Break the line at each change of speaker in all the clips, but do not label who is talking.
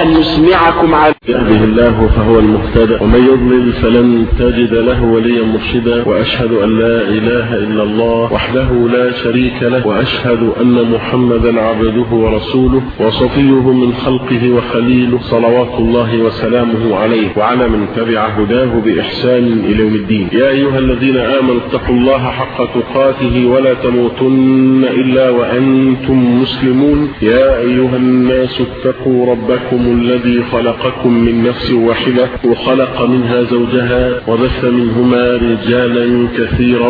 أن يسمعكم على
يهده الله فهو المهتدى ومن يضلل فلن تجد له وليا مرشدا وأشهد أن لا إله إلا الله وحده لا شريك له وأشهد أن محمدا عبده ورسوله وصفيه من خلقه وخليله صلوات الله وسلامه عليه وعلى من تبع هداه بإحسان إلى يوم الدين يا أيها الذين آمنوا اتقوا الله حق تقاته ولا تموتن إلا وأنتم مسلمون يا أيها الناس اتقوا ربكم الذي خلقكم من نفس واحدة وخلق منها زوجها وبث منهما رجالا كثيرا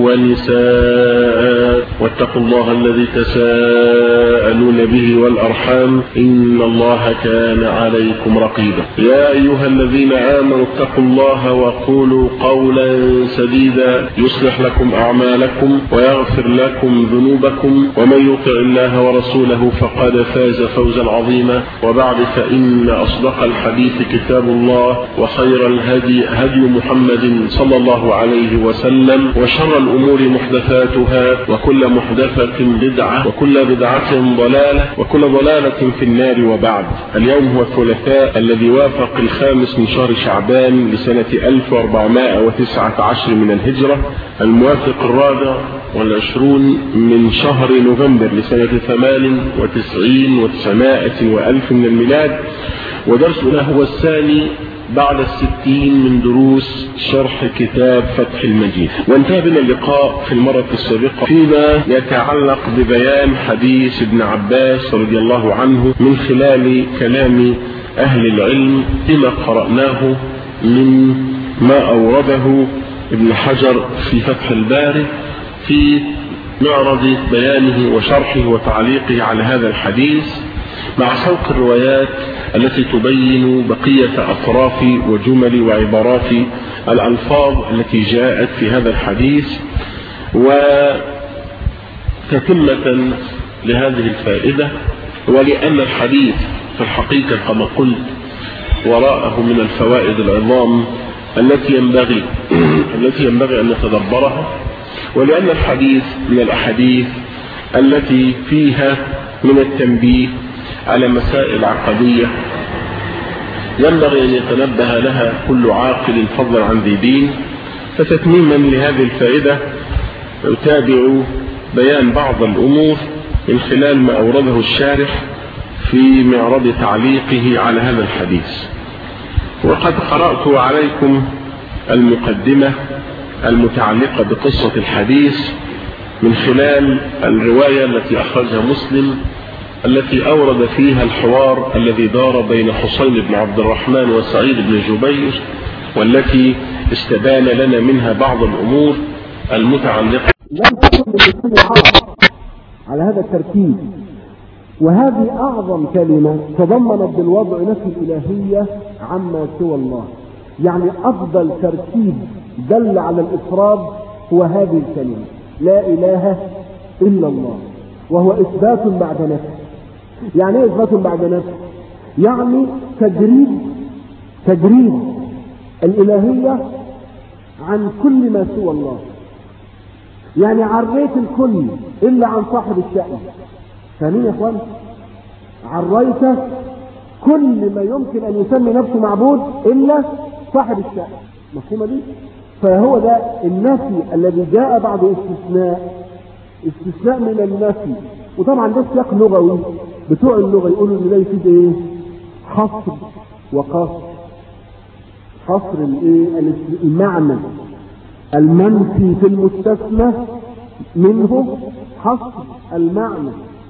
ونساء واتقوا الله الذي تساءلون به والأرحام إن الله كان عليكم رقيبا يا أيها الذين آمنوا اتقوا الله وقولوا قولا سديدا يصلح لكم أعمالكم ويغفر لكم ذنوبكم ومن يطع الله ورسوله فقد فاز فوزا عظيما وبعد فإن أصدق الحديث كتاب الله وخير الهدي هدي محمد صلى الله عليه وسلم وشر الأمور محدثاتها وكل محدثة بدعة وكل بدعة ضلالة وكل ضلالة في النار وبعد اليوم هو الثلاثاء الذي وافق الخامس من شهر شعبان لسنة 1419 من الهجرة الموافق الرابع والعشرون من شهر نوفمبر لسنة ثمان وتسعين وتسعمائة وألف من الميلاد ودرسنا هو الثاني بعد الستين من دروس شرح كتاب فتح المجيد وانتهى بنا اللقاء في المرة السابقة فيما يتعلق ببيان حديث ابن عباس رضي الله عنه من خلال كلام أهل العلم بما قرأناه من ما أورده ابن حجر في فتح الباري في معرض بيانه وشرحه وتعليقه على هذا الحديث مع سوق الروايات التي تبين بقية أطراف وجمل وعبارات الألفاظ التي جاءت في هذا الحديث وتتمة لهذه الفائدة ولأن الحديث في الحقيقة كما قلت وراءه من الفوائد العظام التي ينبغي التي ينبغي أن نتدبرها ولأن الحديث من الأحاديث التي فيها من التنبيه على مسائل عقدية ينبغي أن يتنبه لها كل عاقل فضلا عن ذي دين فتتميما لهذه الفائدة أتابع بيان بعض الأمور من خلال ما أورده الشارح في معرض تعليقه على هذا الحديث وقد قرأت عليكم المقدمة المتعلقة بقصة الحديث من خلال الرواية التي أخرجها مسلم التي أورد فيها الحوار الذي دار بين حسين بن عبد الرحمن وسعيد بن جبير والتي استبان لنا منها بعض الأمور المتعلقة
لم تكن بالنسبة حرب على هذا التركيب وهذه أعظم كلمة تضمنت بالوضع نفي الإلهية عما سوى الله يعني أفضل تركيب دل على الإفراد هو هذه الكلمة لا إله إلا الله وهو إثبات بعد نفي يعني ايه إثبات بعد نفي يعني تجريد تجريد الإلهية عن كل ما سوى الله يعني عريت الكل إلا عن صاحب الشأن فاهمين يا اخوان عريت كل ما يمكن أن يسمي نفسه معبود إلا صاحب الشأن مفهومة دي فهو ده النفي الذي جاء بعد استثناء استثناء من النفي وطبعا ده سياق لغوي بتوع اللغة يقولوا ان ده يفيد ايه حصر وقصر حصر الايه المعنى المنفي في المستثنى منه حصر المعنى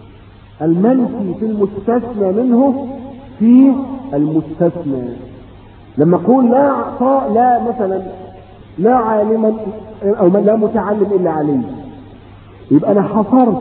المنفي في المستثنى منه في المستثنى لما اقول لا عطاء لا مثلا لا عالما او لا متعلم الا علي يبقى انا حصرت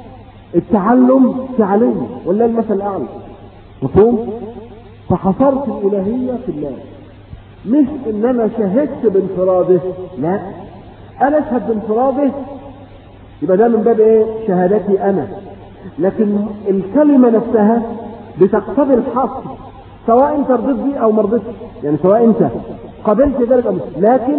التعلم في علي ولا المثل الاعلى مفهوم فحصرت الالهيه في الله مش ان انا شهدت بانفراده لا انا اشهد بانفراده يبقى ده من باب ايه شهادتي انا لكن الكلمه نفسها بتقتضي الحصر سواء انت رضيت بيه او ما رضيتش يعني سواء انت قبلت ذلك او لكن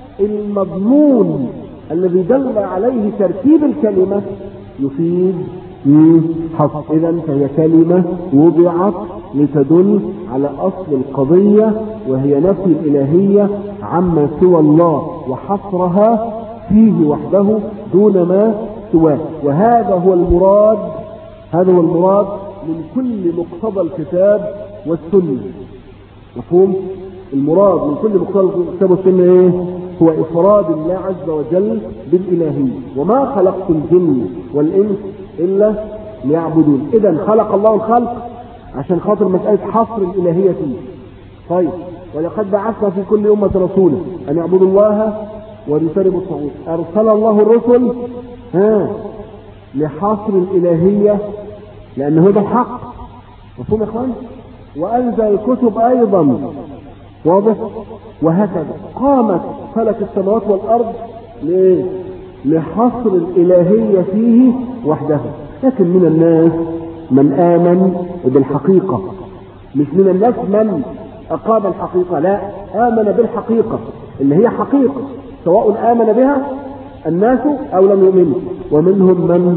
المضمون الذي دل عليه ترتيب الكلمه يفيد حصر اذا فهي كلمه وضعت لتدل على أصل القضية وهي نفي الإلهية عما سوى الله وحصرها فيه وحده دون ما سواه وهذا هو المراد هذا هو المراد من كل مقتضى الكتاب والسنة مفهوم المراد من كل مقتضى الكتاب والسنة ايه هو إفراد الله عز وجل بالإلهية وما خلقت الجن والإنس إلا ليعبدون إذا خلق الله الخلق عشان خاطر مسألة حصر الإلهية فيه طيب ولقد بعثنا في كل أمة رسولا أن يعبدوا الله ويجتنبوا الطاغوت أرسل الله الرسل ها لحصر الإلهية لأنه ده الحق مفهوم يا إخوان وأنزل الكتب أيضا واضح وهكذا قامت فلك السماوات والأرض ليه لحصر الإلهية فيه وحده لكن من الناس من آمن بالحقيقة مش من الناس من أقام الحقيقة لا آمن بالحقيقة اللي هي حقيقة سواء آمن بها الناس أو لم يؤمنوا ومنهم من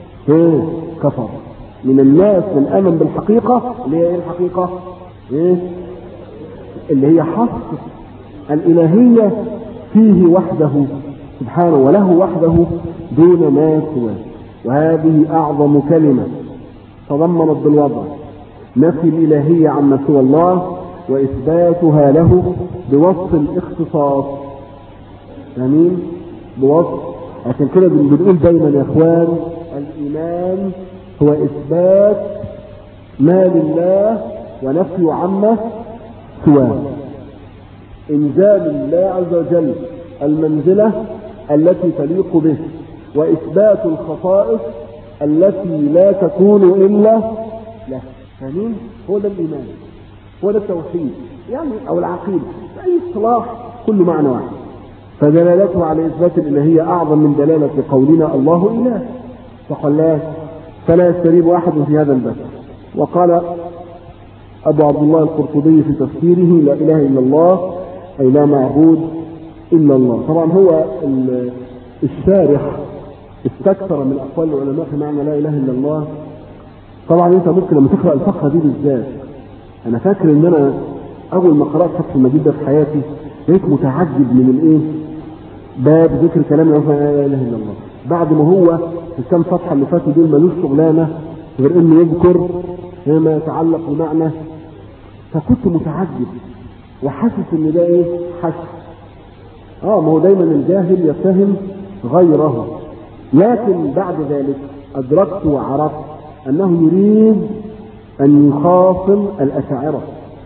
كفر من الناس من آمن بالحقيقة اللي هي إيه الحقيقة إيه؟ اللي هي حصر الإلهية فيه وحده سبحانه وله وحده دون ما سواه وهذه أعظم كلمة تضمنت بالوضع نفي الإلهية عما سوى الله وإثباتها له بوصف الاختصاص امين بوصف عشان كده بنقول دايما يا اخوان الايمان هو اثبات ما لله ونفي عما سواه انزال الله عز وجل المنزله التي تليق به واثبات الخصائص التي لا تكون الا له فاهمين هو ده الايمان هو ده التوحيد يعني او العقيده اي اصطلاح كل معنى واحد فدلالته على إثبات الإلهية أعظم من دلالة قولنا الله إله فقال فلا يستريب أحد في هذا الباب وقال أبو عبد الله القرطبي في تفسيره لا إله إلا الله أي لا معبود إلا الله طبعا هو الشارح استكثر من أقوال العلماء في معنى لا إله إلا الله طبعا أنت ممكن لما تقرأ الفقرة دي بالذات أنا فاكر إن أنا أول ما قرأت فتح المجيد ده في حياتي بقيت متعجب من الإيه باب ذكر كلام لا اله الا الله بعد ما هو في كام صفحه اللي فاتوا دول ملوش شغلانه غير انه يذكر ما يتعلق بمعنى فكنت متعجب وحاسس ان ده ايه حشو اه ما هو دايما الجاهل يتهم غيره لكن بعد ذلك ادركت وعرفت انه يريد ان يخاصم الاشاعره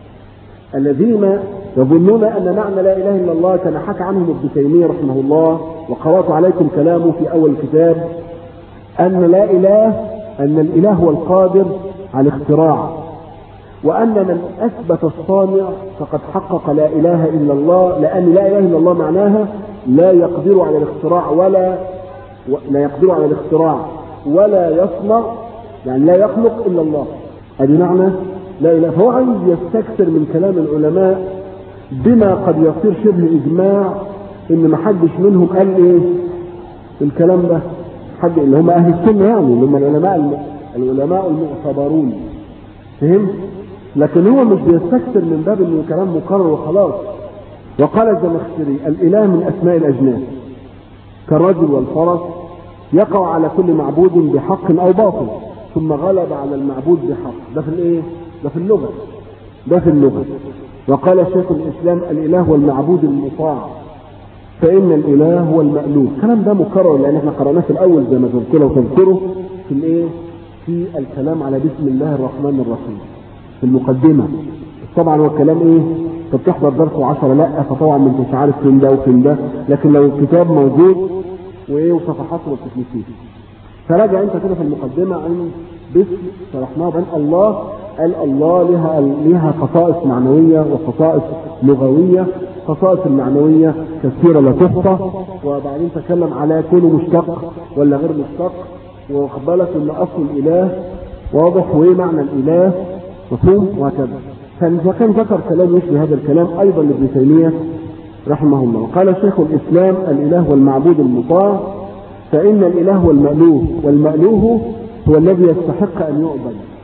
الذين يظنون أن معنى لا إله إلا الله كما حكى عنهم ابن تيمية رحمه الله وقرأت عليكم كلامه في أول الكتاب أن لا إله أن الإله هو القادر على الاختراع وأن من أثبت الصانع فقد حقق لا إله إلا الله لأن لا إله إلا الله معناها لا يقدر على الاختراع ولا لا يقدر على الاختراع ولا يصنع يعني لا يخلق إلا الله هذه معنى لا إله فهو عايز يستكثر من كلام العلماء بما قد يصير شبه إجماع إن ما حدش منهم قال إيه الكلام ده حد اللي هم أهل السنة يعني اللي هم العلماء العلماء المعتبرون فهم؟ لكن هو مش بيستكثر من باب إنه كلام مقرر وخلاص وقال الزمخشري الإله من أسماء الأجناس كالرجل والفرس يقع على كل معبود بحق أو باطل ثم غلب على المعبود بحق ده في الايه ده في اللغة ده في اللغة وقال شيخ الإسلام الإله هو المعبود المطاع فإن الإله هو المألوف الكلام ده مكرر لأن احنا قرأناه في الأول زي ما تذكره وتذكره في الإيه في الكلام على بسم الله الرحمن الرحيم في المقدمة طبعا هو الكلام إيه انت بتحضر درس وعشرة لا فطبعا ما انتش عارف فين ده وفين ده لكن لو الكتاب موجود وايه وصفحاته ما بتتنسيش فراجع انت كده في المقدمه عن باسم شرحناه بان الله قال الله لها لها خصائص معنويه وخصائص لغويه خصائص المعنويه كثيره لا تحصى وبعدين تكلم على كونه مشتق ولا غير مشتق واخد بالك ان اصل الاله واضح وايه معنى الاله مفهوم وهكذا فكان ذكر كلام يشبه هذا الكلام ايضا لابن تيميه رحمه الله قال شيخ الاسلام الاله والمعبود المطاع فإن الإله هو المألوه والمألوه هو الذي يستحق أن يعبد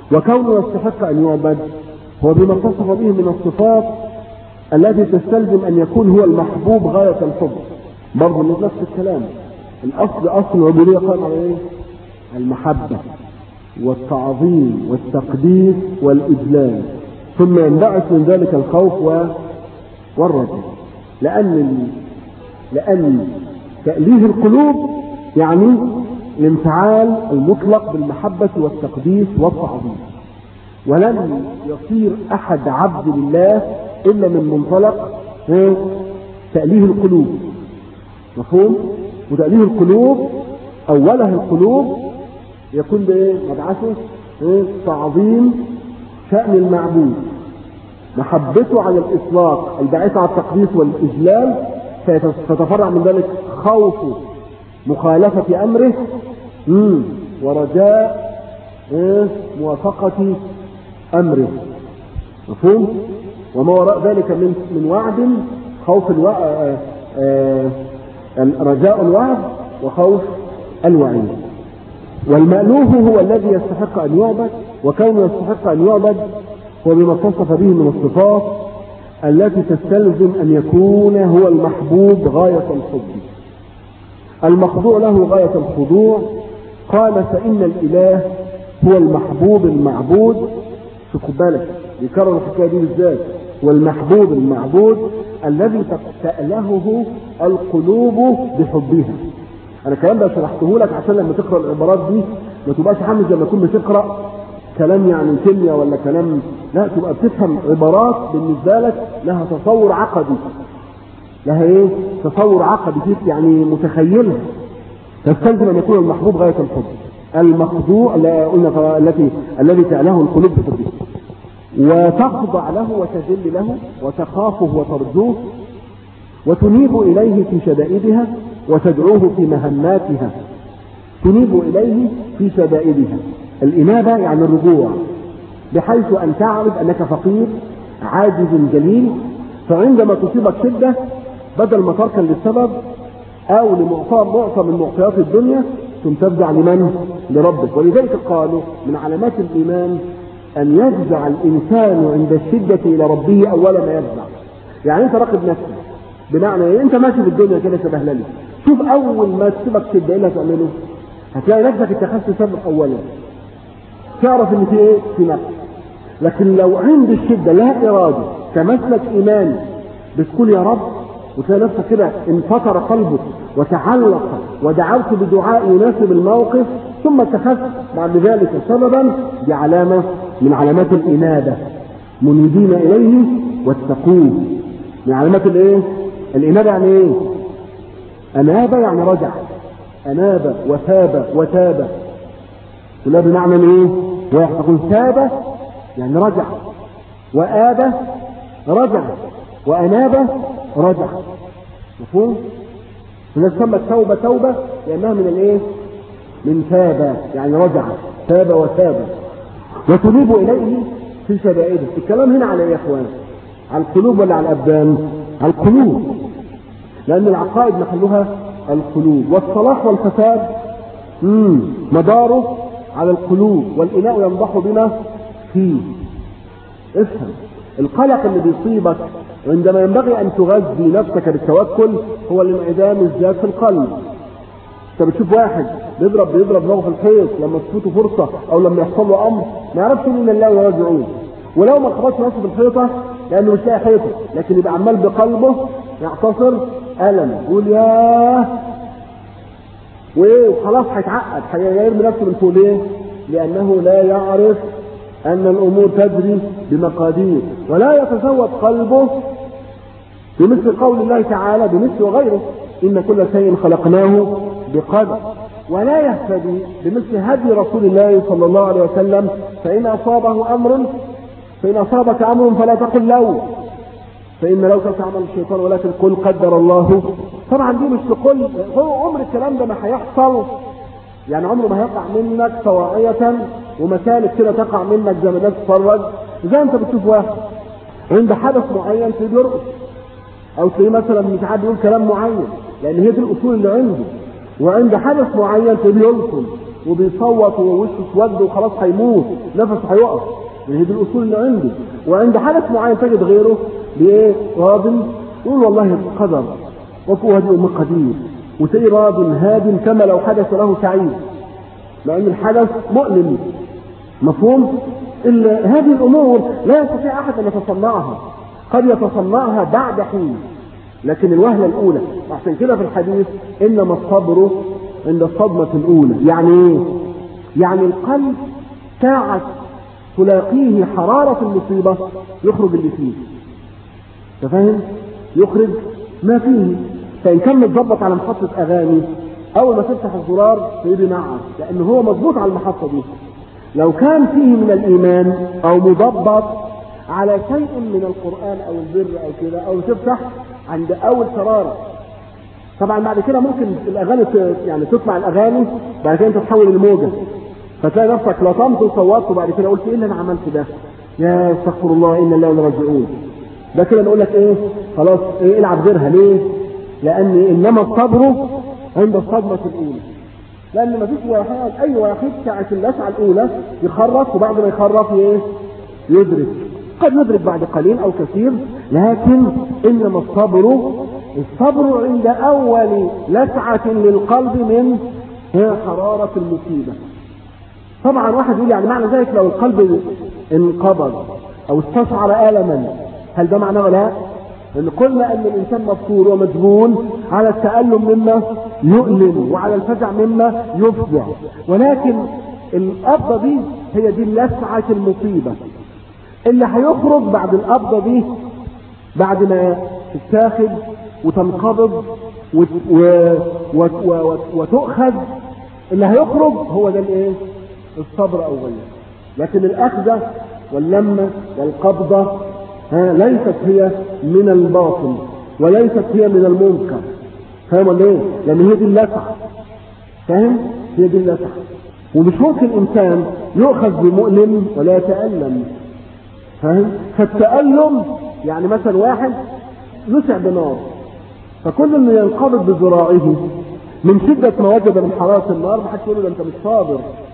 وكونه يستحق أن يعبد هو بما اتصف به من الصفات التي تستلزم أن يكون هو المحبوب غاية الحب برضه نفس الكلام الأصل أصل العبودية قائم على إيه؟ المحبة والتعظيم والتقديس والإجلال ثم ينبعث من ذلك الخوف و... والرجاء لأن لأن تأليه القلوب يعني الانفعال المطلق بالمحبة والتقديس والتعظيم ولن يصير أحد عبد لله إلا من منطلق تأليه القلوب مفهوم؟ وتأليه القلوب أولها القلوب يكون بإيه؟ مبعثه إيه؟ تعظيم شأن المعبود محبته على الإطلاق الباعثة على التقديس والإجلال فتفرع من ذلك خوف مخالفة أمره مم. ورجاء إيه؟ موافقة أمره مفهوم؟ وما وراء ذلك من من وعد خوف الوعد آه آه رجاء الوعد وخوف الوعيد والمألوف هو الذي يستحق أن يعبد وكونه يستحق أن يعبد هو بما اتصف به من الصفات التي تستلزم أن يكون هو المحبوب غاية الحب المخضوع له غاية الخضوع قال فإن الإله هو المحبوب المعبود شوفوا بالك يكرر الحكاية دي بالذات والمحبوب المعبود الذي تألهه القلوب بحبها انا الكلام ده شرحته لك عشان لما تقرا العبارات دي ما تبقاش عامل زي ما تكون بتقرا كلام يعني كيمياء ولا كلام لا تبقى بتفهم عبارات بالنسبه لك لها تصور عقدي لها ايه تصور عقدي فيك يعني متخيلها تستلزم ان يكون المحبوب غايه الحب المخضوع لا قلنا التي الذي تأله القلوب بحبه وتخضع له وتذل له وتخافه وترجوه وتنيب إليه في شدائدها وتدعوه في مهماتها تنيب إليه في شدائدها الإنابة يعني الرجوع بحيث أن تعرف أنك فقير عاجز جليل فعندما تصيبك شدة بدل ما تركن للسبب أو لمعطى معطى من معطيات الدنيا ثم ترجع لمن؟ لربك ولذلك قالوا من علامات الإيمان أن يفزع الإنسان عند الشدة إلى ربه أول ما يفزع يعني أنت راقب نفسك بمعنى إيه؟ أنت ماشي في الدنيا كده شبهللي شوف أول ما تصيبك شدة إيه اللي هتعمله؟ هتلاقي نفسك اتخذت سبب أولا تعرف إن في إيه؟ في نفس لكن لو عند الشدة لا إرادة تمسك إيمان بتقول يا رب وتلاقي نفسك كده انفطر قلبك وتعلق ودعوت بدعاء يناسب الموقف ثم اتخذت بعد ذلك سببا دي علامة من علامات الإنابة منيبين إليه واتقوه من علامات الايه؟ الإنابة يعني ايه؟ أناب يعني رجع أناب وثاب وتاب كلها بمعنى ايه؟ واحد تقول تاب يعني رجع وآب رجع وأناب رجع مفهوم؟ الناس سمت توبة توبة لأنها من الايه؟ من تاب يعني رجع تاب وتاب وتنيب إليه في شدائده الكلام هنا على ايه يا اخوان؟ على القلوب ولا على الأبدان؟ على القلوب لأن العقائد محلها القلوب والصلاح والفساد مم. مداره على القلوب والإناء ينضح بنا فيه افهم القلق اللي بيصيبك عندما ينبغي أن تغذي نفسك بالتوكل هو الانعدام الزياد في القلب انت بتشوف واحد بيضرب بيضرب دماغه في الحيط لما تفوته فرصة أو لما يحصل له أمر ما يعرفش إن الله ويرجعون ولو ما خبطش نفسه في الحيطة لأنه مش لاقي حيطة لكن يبقى عمال بقلبه يعتصر ألم يقول ياه وايه وخلاص هيتعقد هيرمي نفسه من فوق ليه؟ لأنه لا يعرف أن الأمور تجري بمقادير ولا يتزود قلبه بمثل قول الله تعالى بمثل وغيره إن كل شيء خلقناه بقدر ولا يهتدي بمثل هدي رسول الله صلى الله عليه وسلم فإن أصابه أمر فإن أصابك أمر فلا تقل لو فإن لو تعمل الشيطان ولكن قل قدر الله طبعا دي مش تقول هو عمر الكلام ده ما هيحصل يعني عمره ما هيقع منك طواعية ومسالك كده تقع منك زي ما الناس تتفرج زي انت بتشوف واحد عند حدث معين تلاقيه بيرقص او تلاقيه مثلا مش عارف يقول كلام معين لان هي دي الاصول اللي عنده وعند حدث معين تلاقيه يلطم وبيصوت ووشه اسود وخلاص هيموت نفسه هيقف هي دي الاصول اللي عنده وعند حدث معين تجد غيره بايه راض يقول والله القدر وفوق هذه ام قدير وتلاقيه راض هاد كما لو حدث له سعيد لان الحدث مؤلم مفهوم إلا هذه الامور لا يستطيع احد ان يتصنعها قد يتصنعها بعد حين لكن الوهله الاولى عشان كده في الحديث انما الصبر عند الصدمه الاولى يعني ايه يعني القلب ساعه تلاقيه حرارة المصيبة يخرج اللي فيه تفهم يخرج ما فيه فإن كان متظبط على محطة أغاني أول ما تفتح الزرار تلاقيه معه لأن هو مضبوط على المحطة دي لو كان فيه من الإيمان أو مضبط على شيء من القرآن أو البر أو كده أو تفتح عند أول شرارة طبعا بعد كده ممكن الأغاني يعني تطلع الأغاني بعد كده أنت تحول الموجة فتلاقي نفسك لطمت وصوتت وبعد كده قلت ايه اللي انا عملته ده؟ يا استغفر الله انا الله راجعون. ده كده نقول لك ايه؟ خلاص ايه العب غيرها ليه؟ لان انما الصبر عند الصدمه الاولى. لان ما فيش واحد اي واحد ساعه اللسعه الاولى يخرف وبعد ما يخرف ايه؟ يدرك. قد يدرك بعد قليل او كثير لكن انما الصبر الصبر عند اول لسعه للقلب من حراره المصيبه. طبعا واحد يقول يعني معنى ذلك لو القلب انقبض او استشعر الما هل ده معناه لا؟ لان قلنا ان الانسان مفطور ومجبون على التالم مما يؤلم وعلى الفزع مما يفزع ولكن القبضه دي هي دي لسعه المصيبه اللي هيخرج بعد القبضه دي بعد ما تتاخد وتنقبض وت... و... و... و... وتؤخذ اللي هيخرج هو ده الايه؟ الصبر اولا لكن الاخذه واللمه والقبضه ها ليست هي من الباطل وليست هي من المنكر فاهم ولا ايه؟ لان هي دي اللسعه فاهم؟ هي دي اللسعه ومش ممكن انسان يؤخذ بمؤلم ولا يتالم فاهم؟ فالتالم يعني مثلا واحد لسع بنار فكل انه ينقبض بذراعه من شدة ما وجد من حرارة النار ما حدش يقول له ده انت مش صابر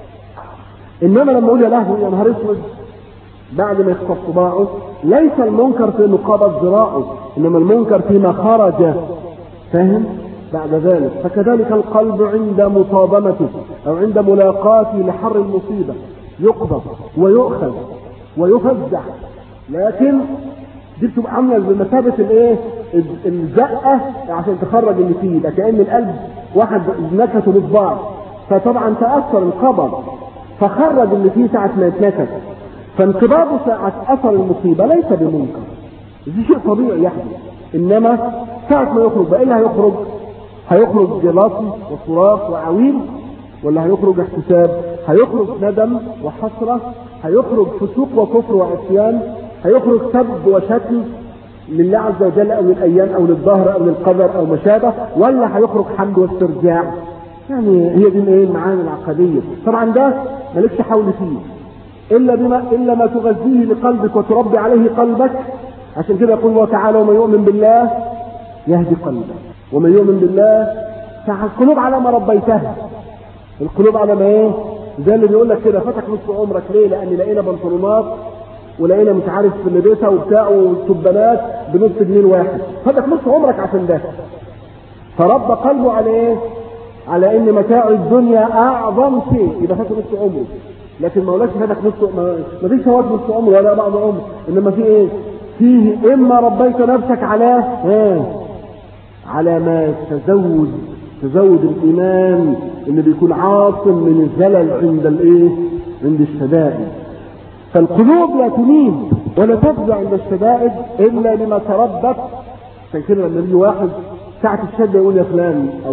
انما لما اقول يا لهوي يا نهار اسود بعد ما يخطف صباعه ليس المنكر في انه قبض ذراعه انما المنكر فيما خرج فاهم بعد ذلك فكذلك القلب عند مصادمته او عند ملاقاته لحر المصيبه يقبض ويؤخذ ويفزع لكن دي بتبقى عامله بمثابه الايه الزقه عشان تخرج اللي فيه ده كان القلب واحد نكته بصباع فطبعا تاثر انقبض فخرج اللي فيه ساعة ما يتنكت فانقباضه ساعة أثر المصيبة ليس بمنكر دي شيء طبيعي يحدث إنما ساعة ما يخرج بقى إيه اللي هيخرج؟ هيخرج جلاطي وصراخ وعويل ولا هيخرج احتساب؟ هيخرج ندم وحسرة هيخرج فسوق وكفر وعصيان هيخرج سب وشتم لله عز وجل أو للأيام أو للظهر أو للقدر أو ما شابه ولا هيخرج حمد واسترجاع يعني هي دي الايه المعاني العقديه طبعا ده مالكش حول فيه الا بما الا ما تغذيه لقلبك وتربي عليه قلبك عشان كده يقول الله تعالى ومن يؤمن بالله يهدي قلبه ومن يؤمن بالله القلوب على ما ربيتها القلوب على ما ايه زي اللي بيقول لك كده فتح نصف عمرك ليه لان لقينا بنطلونات ولقينا مش عارف في لبسها وبتاع وسبانات بنص جنيه واحد فتح نصف عمرك عشان ده فربى قلبه على ايه على ان متاع الدنيا اعظم شيء يبقى فاتح نص عمره لكن ما قولكش فاتح نص ما فيش فوات نص عمره ولا بعض عمر انما في ايه فيه اما ربيت نفسك على ايه على ما تزود تزود الايمان اللي بيكون عاصم من الزلل عند الايه عند الشدائد فالقلوب لا تميل ولا تفزع عند الشدائد الا لما تربت عشان كده لما يجي واحد ساعة الشدة يقول يا فلان او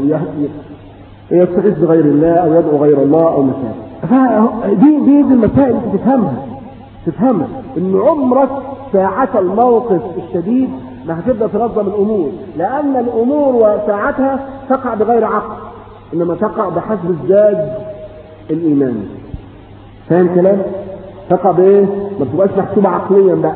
يستغيث بغير الله او يدعو غير الله او ما شابه فدي دي, دي المسائل اللي تفهمها تفهمها ان عمرك ساعة الموقف الشديد ما هتبدا تنظم الامور لان الامور وساعتها تقع بغير عقل انما تقع بحسب ازداد الايمان فاهم كلام تقع بايه ما بتبقاش محسوبه عقليا بقى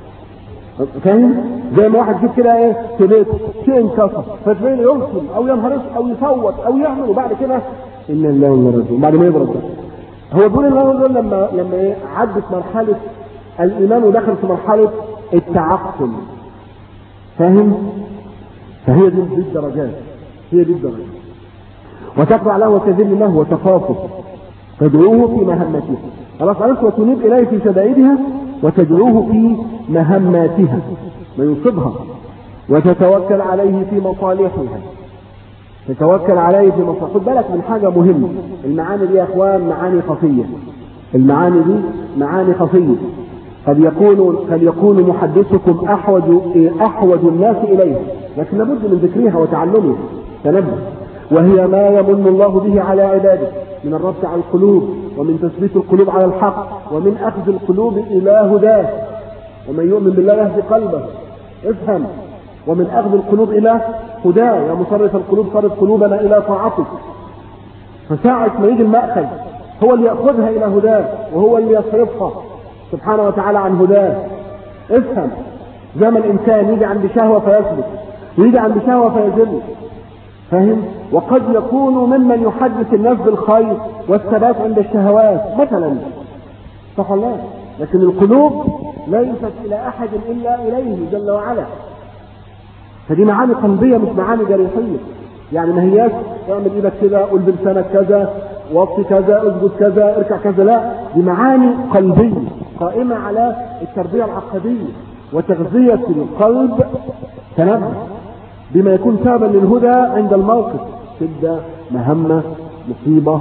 فاهم زي ما واحد جيب كده ايه في بيته شيء انكسر فتلاقيه يرسم او ينهرس او يصوت او يعمل وبعد كده إن لله وإنا راجعون بعد ما يضرب ده هو بيقول إن هو لما لما إيه عدت مرحلة الإيمان ودخل في مرحلة التعقل فاهم؟ فهي دي دي الدرجات هي دي الدرجات وتقرأ له وتذل له وتخافه تدعوه في مهمته خلاص عرفت وتنيب إليه في شدائدها وتدعوه في مهماتها ما يصيبها وتتوكل عليه في مصالحها تتوكل عليه في مصالحها خد بالك من حاجة مهمة المعاني دي يا اخوان معاني خفية المعاني دي معاني خفية قد يكون قد يكون محدثكم احوج احوج الناس اليه لكن لابد من ذكرها وتعلمها تنبه وهي ما يمن الله به على عباده من الربط على القلوب ومن تثبيت القلوب على الحق ومن اخذ القلوب الى هداه ومن يؤمن بالله يهدي قلبه افهم ومن اخذ القلوب الى هداه يا مصرف القلوب صرف قلوبنا الى طاعتك فساعة ما يجي المأخذ هو اللي يأخذها إلى هداه وهو اللي يصرفها سبحانه وتعالى عن هداه افهم زي ما الإنسان يجي عند شهوة فيثبت ويجي عند شهوة فيذل فاهم وقد يكون ممن يحدث الناس بالخير والثبات عند الشهوات مثلا صح الله لكن القلوب ليست إلى أحد إلا إليه جل وعلا فدي معاني قلبية مش معاني جريحية يعني ما هياش اعمل ايدك كده قول بلسانك كذا وطي كذا اسجد كذا اركع كذا لا دي معاني قلبية قائمة على التربية العقدية وتغذية القلب تنبه بما يكون سببا للهدى عند الموقف شدة مهمة مصيبة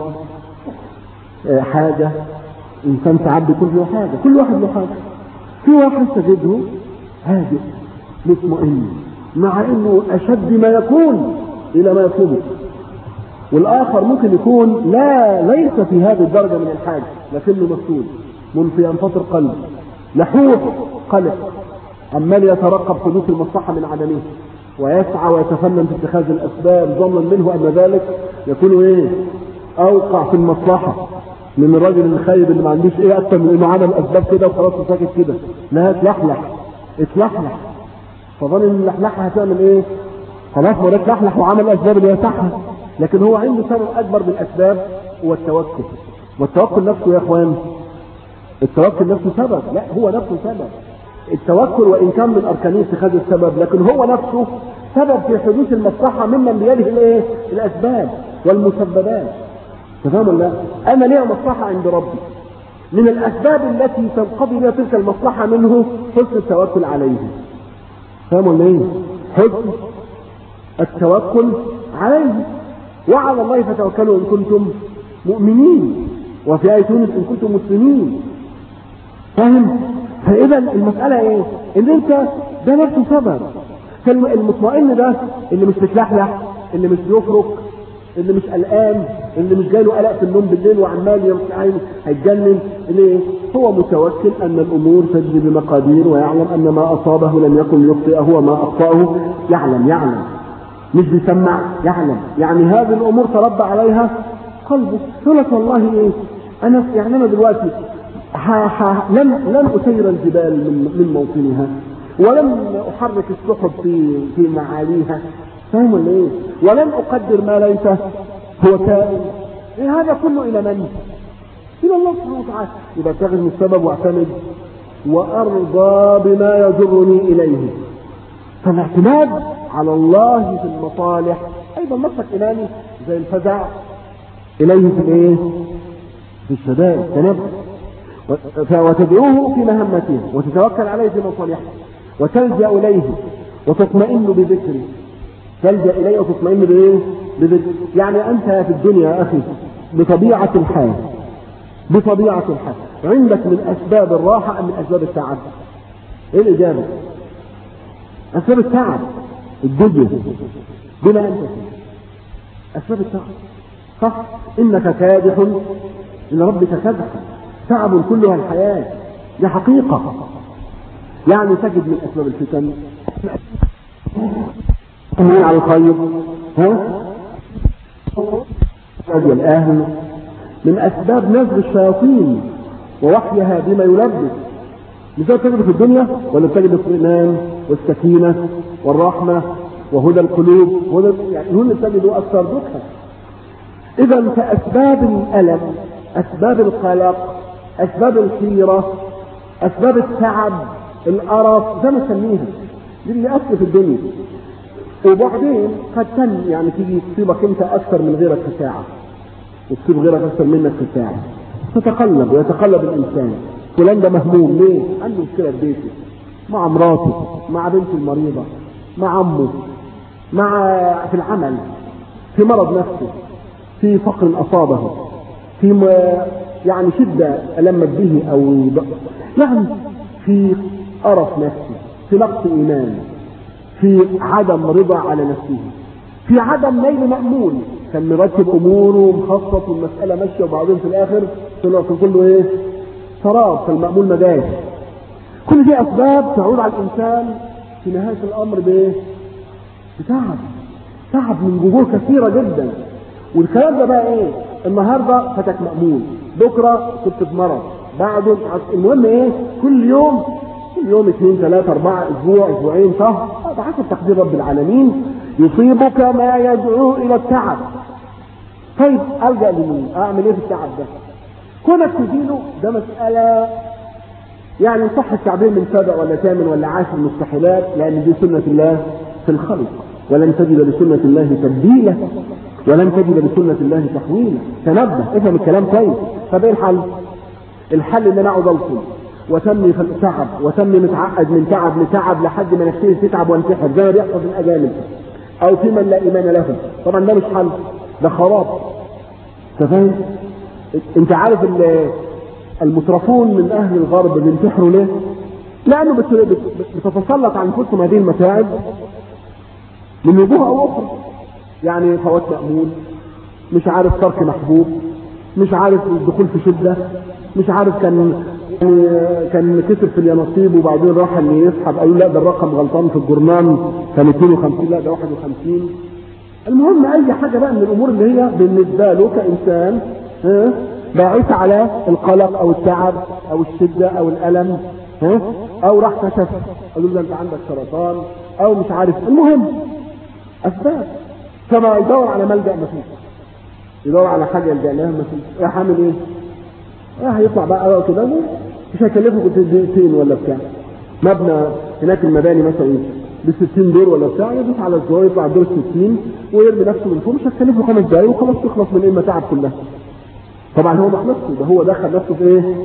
آه، حاجة إنسان ساعات بيكون له حاجة كل واحد له حاجة في واحد تجده هادئ مطمئن مع انه اشد ما يكون الى ما يطلبه والاخر ممكن يكون لا ليس في هذه الدرجه من الحاجه لكنه مسؤول منفي انفاط القلب لحوح قلق عمال يترقب حدوث المصلحه من عدمه ويسعى ويتفنن في اتخاذ الاسباب ظنا منه ان ذلك يكون ايه اوقع في المصلحه من الراجل الخايب اللي ما عندوش ايه اكتر من انه عمل اسباب كده وخلاص وساكت كده لا اتلحلح اتلحلح فظن ان اللحلحه هتعمل ايه خلاص ما ده اتلحلح وعمل اسباب اللي يسعها لكن هو عنده سبب اكبر من الاسباب هو التوكل والتوكل نفسه يا اخوان التوكل نفسه سبب لا هو نفسه سبب التوكل وان كان من اركان اتخاذ السبب لكن هو نفسه سبب في حدوث المصلحه ممن بيده الايه الاسباب والمسببات تفهم ولا لا؟ انا ليا مصلحه عند ربي من الاسباب التي تنقضي بها تلك المصلحه منه حسن التوكل عليه فاهم ولا ايه؟ حسن التوكل عليه وعلى الله فتوكلوا ان كنتم مؤمنين وفي آية يونس ان كنتم مسلمين فاهم؟ فاذا المسألة ايه؟ ان انت ده نفسه سبب فالمطمئن ده اللي مش متلحلح اللي مش بيفرك اللي مش قلقان اللي مش جاله قلق في النوم بالليل وعمال يرفع عينه هيتجنن ليه؟ هو متوكل ان الامور تجري بمقادير ويعلم ان ما اصابه لم يكن يخطئه وما اخطاه يعلم يعلم مش بيسمع يعلم يعني هذه الامور تربى عليها قلبه يقول لك والله ايه انا يعني انا دلوقتي ها ها لم لم اسير الجبال من من موطنها ولم احرك السحب في في معاليها فاهم ولا ايه؟ ولم اقدر ما ليس هو كائن إيه هذا كله الى من؟ الى الله سبحانه وتعالى يبقى اتخذ من السبب واعتمد وارضى بما يجرني اليه فالاعتماد على الله في المصالح ايضا مصلك ايماني زي الفزع اليه في الايه؟ في الشدائد تنبه وتدعوه في مهمته وتتوكل عليه في مصالحه وتلجا اليه وتطمئن بذكره تلجا اليه وتطمئن بايه؟ بذكره يعني انت في الدنيا يا اخي بطبيعه الحال بطبيعه الحال عندك من اسباب الراحه ام من اسباب التعب؟ ايه الاجابه؟ اسباب التعب الدنيا بلا انت اسباب التعب صح انك كادح الى ربك كدحا تعب كلها الحياه دي حقيقه يعني تجد من اسباب الفتن من على الخير ها الأهل من أسباب نزل الشياطين ووحيها بما يلبس لذلك تجد في الدنيا ولا تجد الاطمئنان والسكينة والرحمة وهدى القلوب وهدى يعني هن تجد أكثر دكها اذا فاسباب الالم اسباب القلق اسباب الحيرة اسباب التعب القرف زي ما نسميها دي اللي اصل في الدنيا وبعدين قد تن يعني تيجي تصيبك انت اكثر من غيرك في ساعة وتصيب غيرك اكثر منك في ساعة تتقلب ويتقلب الانسان فلان ده مهموم ليه؟ عنده مشكلة في بيته مع مراته مع بنته المريضة مع عمه مع في العمل في مرض نفسه في فقر اصابه في م... يعني شدة ألمت به أو يعني في قرف نفسي في نقص إيمان في عدم رضا على نفسه في عدم نيل مأمول كان مرتب أموره ومخصص والمسألة ماشية وبعدين في الآخر طلع في كله إيه؟ سراب فالمأمول ما جاش كل دي أسباب تعود على الإنسان في نهاية الأمر بإيه؟ بتعب تعب من جذور كثيرة جدا والكلام ده بقى إيه؟ النهارده فتك مأمول بكره كنت في مرض بعده المهم ايه كل يوم كل يوم اثنين ثلاثة أربعة أسبوع أسبوعين شهر هذا حسب تقدير رب العالمين يصيبك ما يدعو إلى التعب طيب ألجأ لمين؟ أعمل إيه في التعب ده؟ كونك تزيله ده مسألة يعني صح التعبير من سبع ولا ثامن ولا عاشر مستحيلات لأن دي سنة الله في الخلق ولن تجد لسنة الله تبديلا ولن تجد لسنة الله تحويلا تنبه افهم الكلام كويس طب ايه الحل؟ الحل ان انا اقعد الطم وتمني تعب وتمني متعقد من تعب لتعب لحد ما نفسي تتعب وانتحر زي ما بيحصل في الاجانب او في من لا ايمان له طبعا ده مش حل ده خراب انت فاهم؟ انت عارف المترفون من اهل الغرب بينتحروا ليه؟ لانه بتتسلط عن انفسهم هذه المتاعب من وجوه او اخرى يعني فوات مأمول مش عارف ترك محبوب مش عارف الدخول في شدة مش عارف كان كان كسب في اليانصيب وبعدين راح اللي يسحب قالوا لا ده الرقم غلطان في الجرنان كان 52 لا ده 51 المهم اي حاجه بقى من الامور اللي هي بالنسبه له كانسان ها باعثه على القلق او التعب او الشده او الالم ها او راح كشف قالوا له انت عندك سرطان او مش عارف المهم اسباب فما يدور على ملجا مفيش يدور على حاجه يلجا لها مفيش يا حامل ايه؟ اه هيطلع بقى كده مش هيكلفه كنت دقيقتين ولا بتاع مبنى هناك المباني مثلا ب 60 دور ولا بتاع يدوس على الزرار يطلع الدور 60 ويرمي نفسه من فوق مش هتكلفه خمس دقايق وخلاص تخلص من المتاعب كلها طبعا هو مش نفسه ده هو دخل نفسه في ايه؟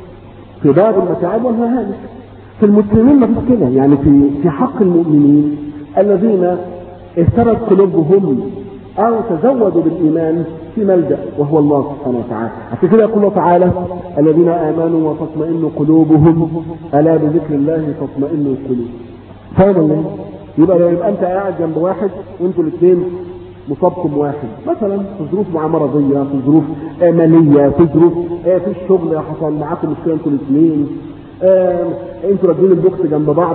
في باب المتاعب والمهالك في المسلمين ما فيش كده يعني في في حق المؤمنين الذين اهترت قلوبهم او تزودوا بالايمان في ملجا وهو الله سبحانه وتعالى عشان كده يقول الله تعالى الذين امنوا وتطمئن قلوبهم الا بذكر الله تطمئن القلوب فاهم ولا يبقى يبقى انت قاعد جنب واحد وانتوا الاثنين مصابكم واحد مثلا في ظروف مرضيه في ظروف ماليه في ظروف آه في الشغل حصل معاكم مشكله انتوا الاثنين آه انتوا راكبين البوكس جنب بعض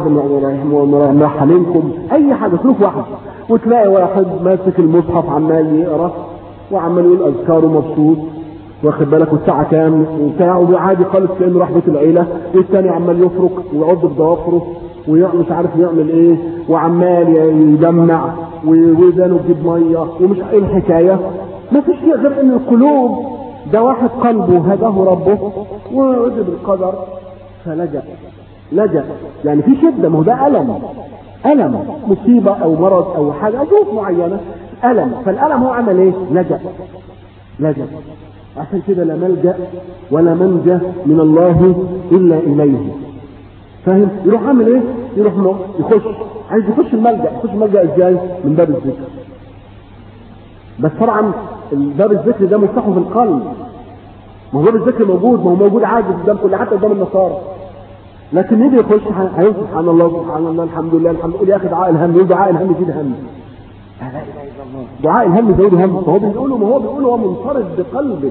مرحلينكم اي حاجه ظروف واحده وتلاقي واحد ماسك المصحف عمال يقرا وعمال يقول اذكاره مبسوط واخد بالك والساعة كام وبتاع وعادي خالص كأنه راح بيت العيلة والتاني عمال يفرك ويعض بضوافره ومش عارف يعمل ايه وعمال يدمع وودانه تجيب ميه ومش ايه الحكاية ما فيش شيء غير ان القلوب ده واحد قلبه هداه ربه وعجب القدر فلجأ لجأ يعني في شدة ما هو ده ألم ألم مصيبة أو مرض أو حاجة ظروف معينة ألم فالألم هو عمل إيه؟ لجأ لجأ عشان كده لا ملجأ ولا منجى من الله إلا إليه فاهم؟ يروح عامل إيه؟ يروح يخش عايز يخش الملجأ يخش الملجأ إزاي؟ من باب الذكر بس طبعا باب الذكر ده مفتاحه في القلب ما هو باب الذكر موجود ما هو موجود عادي قدام كل حتى قدام النصارى لكن يجي يخش هيقول سبحان الله سبحان الله الحمد لله الحمد لله يا اخي دعاء الهم يقول دعاء الهم يزيد هم لا اله الا الله دعاء الهم يزيد هم فهو بيقوله ما هو بيقوله هو منصرف بقلبه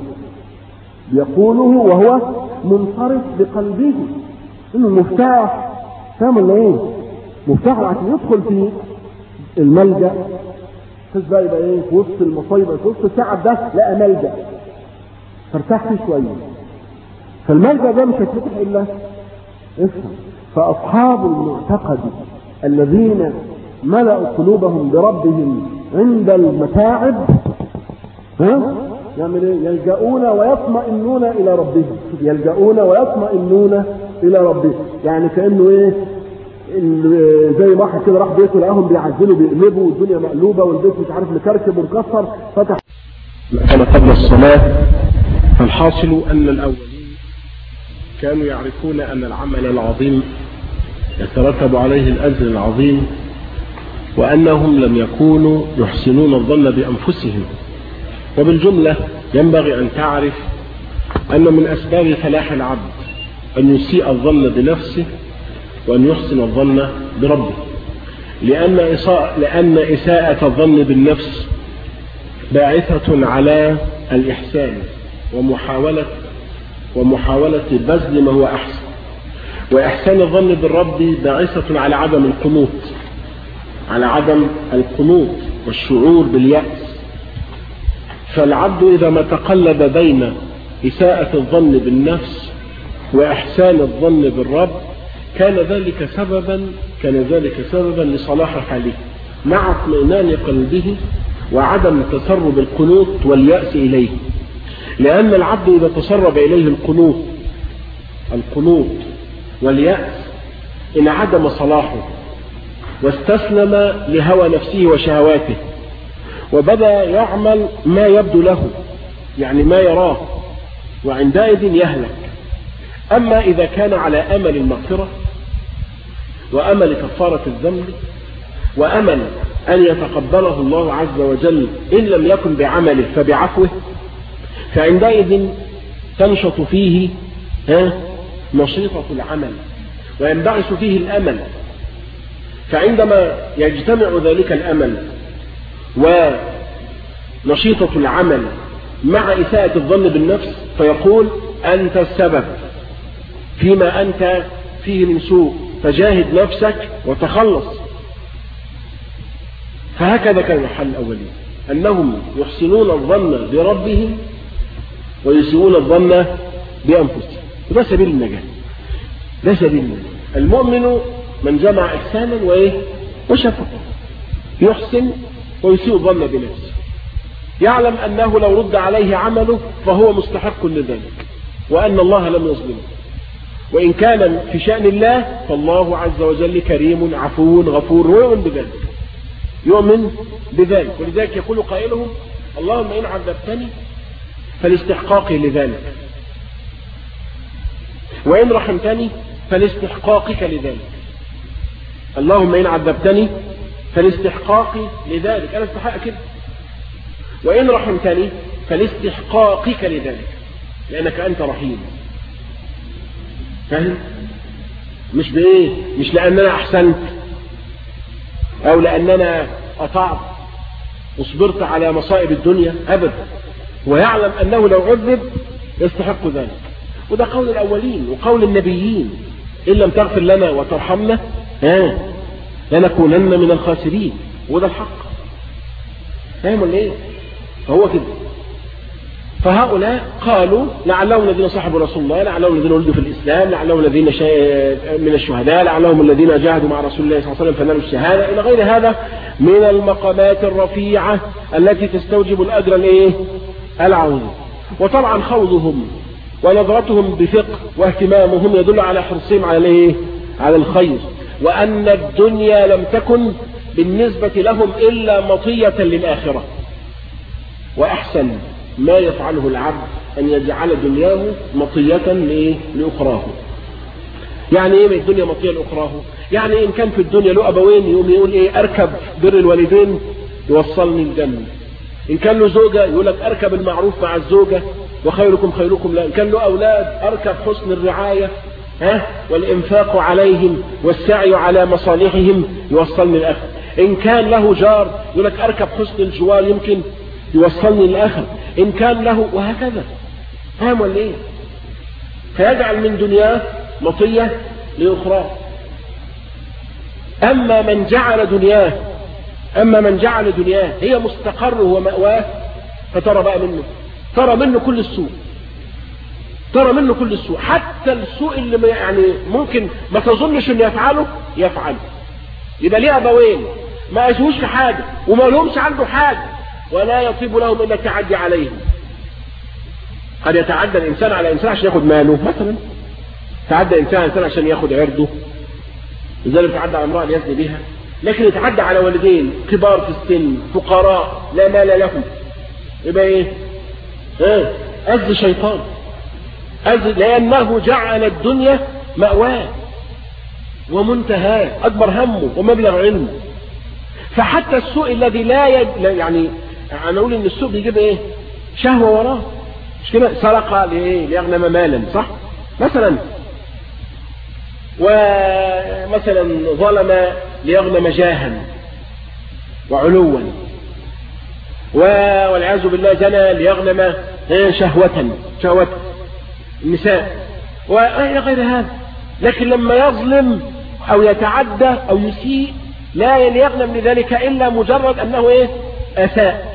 يقوله وهو منصرف بقلبه انه مفتاح فاهم ولا ايه؟ مفتاح عشان يدخل في الملجا شوف بقى يبقى ايه في وسط المصايب في وسط التعب ده لقى ملجا فارتاح فيه شويه فالملجا ده مش هيتفتح الا افهم فأصحاب المعتقد الذين ملأوا قلوبهم بربهم عند المتاعب ها يعمل ايه يلجؤون ويطمئنون الى ربهم يلجؤون ويطمئنون الى ربهم يعني كانه ايه زي ما واحد كده راح بيته لقاهم بيعزلوا بيقلبوا والدنيا مقلوبه والبيت مش عارف مكركب ومكسر فتح
كان قبل الصلاه فالحاصل ان الاولين كانوا يعرفون ان العمل العظيم يترتب عليه الاجر العظيم وانهم لم يكونوا يحسنون الظن بانفسهم وبالجمله ينبغي ان تعرف ان من اسباب فلاح العبد ان يسيء الظن بنفسه وأن يحسن الظن بربه لأن إساءة, لأن إساءة الظن بالنفس باعثة على الإحسان ومحاولة ومحاولة بذل ما هو أحسن وإحسان الظن بالرب باعثة على عدم القنوط على عدم القنوط والشعور باليأس فالعبد إذا ما تقلب بين إساءة الظن بالنفس وإحسان الظن بالرب كان ذلك سببا كان ذلك سببا لصلاح حاله مع اطمئنان قلبه وعدم تسرب القنوط واليأس إليه لأن العبد إذا تسرب إليه القنوط القنوط واليأس انعدم صلاحه واستسلم لهوى نفسه وشهواته وبدأ يعمل ما يبدو له يعني ما يراه وعندئذ يهلك أما إذا كان على أمل المغفرة وأمل كفارة الذنب وأمل أن يتقبله الله عز وجل إن لم يكن بعمله فبعفوه فعندئذ تنشط فيه ها نشيطة العمل وينبعث فيه الأمل فعندما يجتمع ذلك الأمل ونشيطة العمل مع إساءة الظن بالنفس فيقول أنت السبب فيما أنت فيه من سوء فجاهد نفسك وتخلص فهكذا كان الحل الأولي أنهم يحسنون الظن بربهم ويسيئون الظن بأنفسهم وده سبيل النجاة ده سبيل النجاة المؤمن من جمع إحسانا وإيه وشفقة يحسن ويسيء الظن بنفسه يعلم أنه لو رد عليه عمله فهو مستحق لذلك وأن الله لم يظلمه وإن كان في شأن الله فالله عز وجل كريم عفو غفور ويؤمن بذلك يؤمن بذلك ولذلك يقول قائلهم اللهم إن عذبتني فلاستحقاقي لذلك وإن رحمتني فلاستحقاقك لذلك اللهم إن عذبتني فلاستحقاقي لذلك أنا استحق كده وإن رحمتني فلاستحقاقك لذلك لأنك أنت رحيم فاهم مش بايه مش لاننا احسنت او لاننا اطعت وصبرت على مصائب الدنيا ابدا ويعلم انه لو عذب يستحق ذلك وده قول الاولين وقول النبيين ان لم تغفر لنا وترحمنا ها لنكونن من الخاسرين وده الحق فاهم ولا ايه فهو كده فهؤلاء قالوا لعلهم الذين صاحبوا رسول الله لعلهم الذين ولدوا في الإسلام لعلهم الذين من الشهداء لعلهم الذين جاهدوا مع رسول الله صلى الله عليه وسلم فنالوا الشهادة إلى غير هذا من المقامات الرفيعة التي تستوجب الأجر الايه العظيم وطبعا خوضهم ونظرتهم بفقه واهتمامهم يدل على حرصهم على الايه على الخير وأن الدنيا لم تكن بالنسبة لهم إلا مطية للآخرة وأحسن ما يفعله العبد أن يجعل دنياه مطية لأخراه يعني ايه الدنيا مطية لأخراه يعني إن كان في الدنيا له أبوين يقوم يقول إيه أركب بر الوالدين يوصلني الجنة إن كان له زوجة يقول لك أركب المعروف مع الزوجة وخيركم خيركم لا إن كان له أولاد أركب حسن الرعاية ها والإنفاق عليهم والسعي على مصالحهم يوصلني الآخر إن كان له جار يقول لك أركب حسن الجوار يمكن يوصلني للآخر إن كان له وهكذا فاهم ولا إيه فيجعل من دنياه مطية لأخرى أما من جعل دنياه أما من جعل دنياه هي مستقره ومأواه فترى بقى منه ترى منه كل السوء ترى منه كل السوء حتى السوء اللي ما يعني ممكن ما تظنش انه يفعله يفعله يبقى ليه ابوين ما يسووش في حاجه وما لهمش عنده حاجه ولا يطيب لهم الا التعدي عليهم
قد يتعدى الإنسان على إنسان عشان ياخد ماله مثلا تعدى إنسان على إنسان عشان ياخد عرضه لذلك يتعدى على امرأة ليزني بها لكن يتعدى على والدين كبار في السن فقراء لا مال لهم يبقى ايه ايه أز شيطان أز لأنه جعل الدنيا مأواه ومنتهاه أكبر همه ومبلغ علمه فحتى السوء الذي لا يد... يعني انا اقول ان السوء بيجيب ايه شهوه وراه مش كده سرق لايه ليغنم مالا صح مثلا ومثلا ظلم ليغنم جاها وعلوا والعياذ بالله زنى ليغنم شهوة شهوة النساء وإلى غير هذا لكن لما يظلم أو يتعدى أو يسيء لا ليغنم لذلك إلا مجرد أنه إيه أساء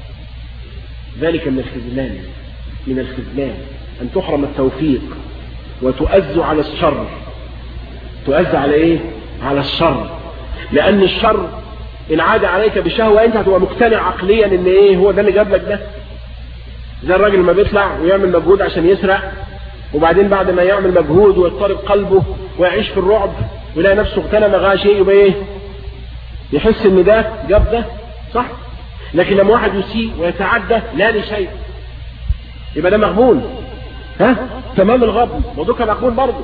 ذلك من الخذلان من الخذلان أن تحرم التوفيق وتؤز على الشر تؤز على إيه على الشر لأن الشر إن عاد عليك بشهوة أنت هتبقى مقتنع عقليا إن إيه هو ده اللي جاب لك ده زي الراجل ما بيطلع ويعمل مجهود عشان يسرق وبعدين بعد ما يعمل مجهود ويضطرب قلبه ويعيش في الرعب ويلاقي نفسه اغتنم غا شيء يبقى ايه يحس ان ده جاب ده صح لكن لما واحد يسيء ويتعدى لا لشيء يبقى ده مغبون ها تمام الغبن وذوك مغبون برضه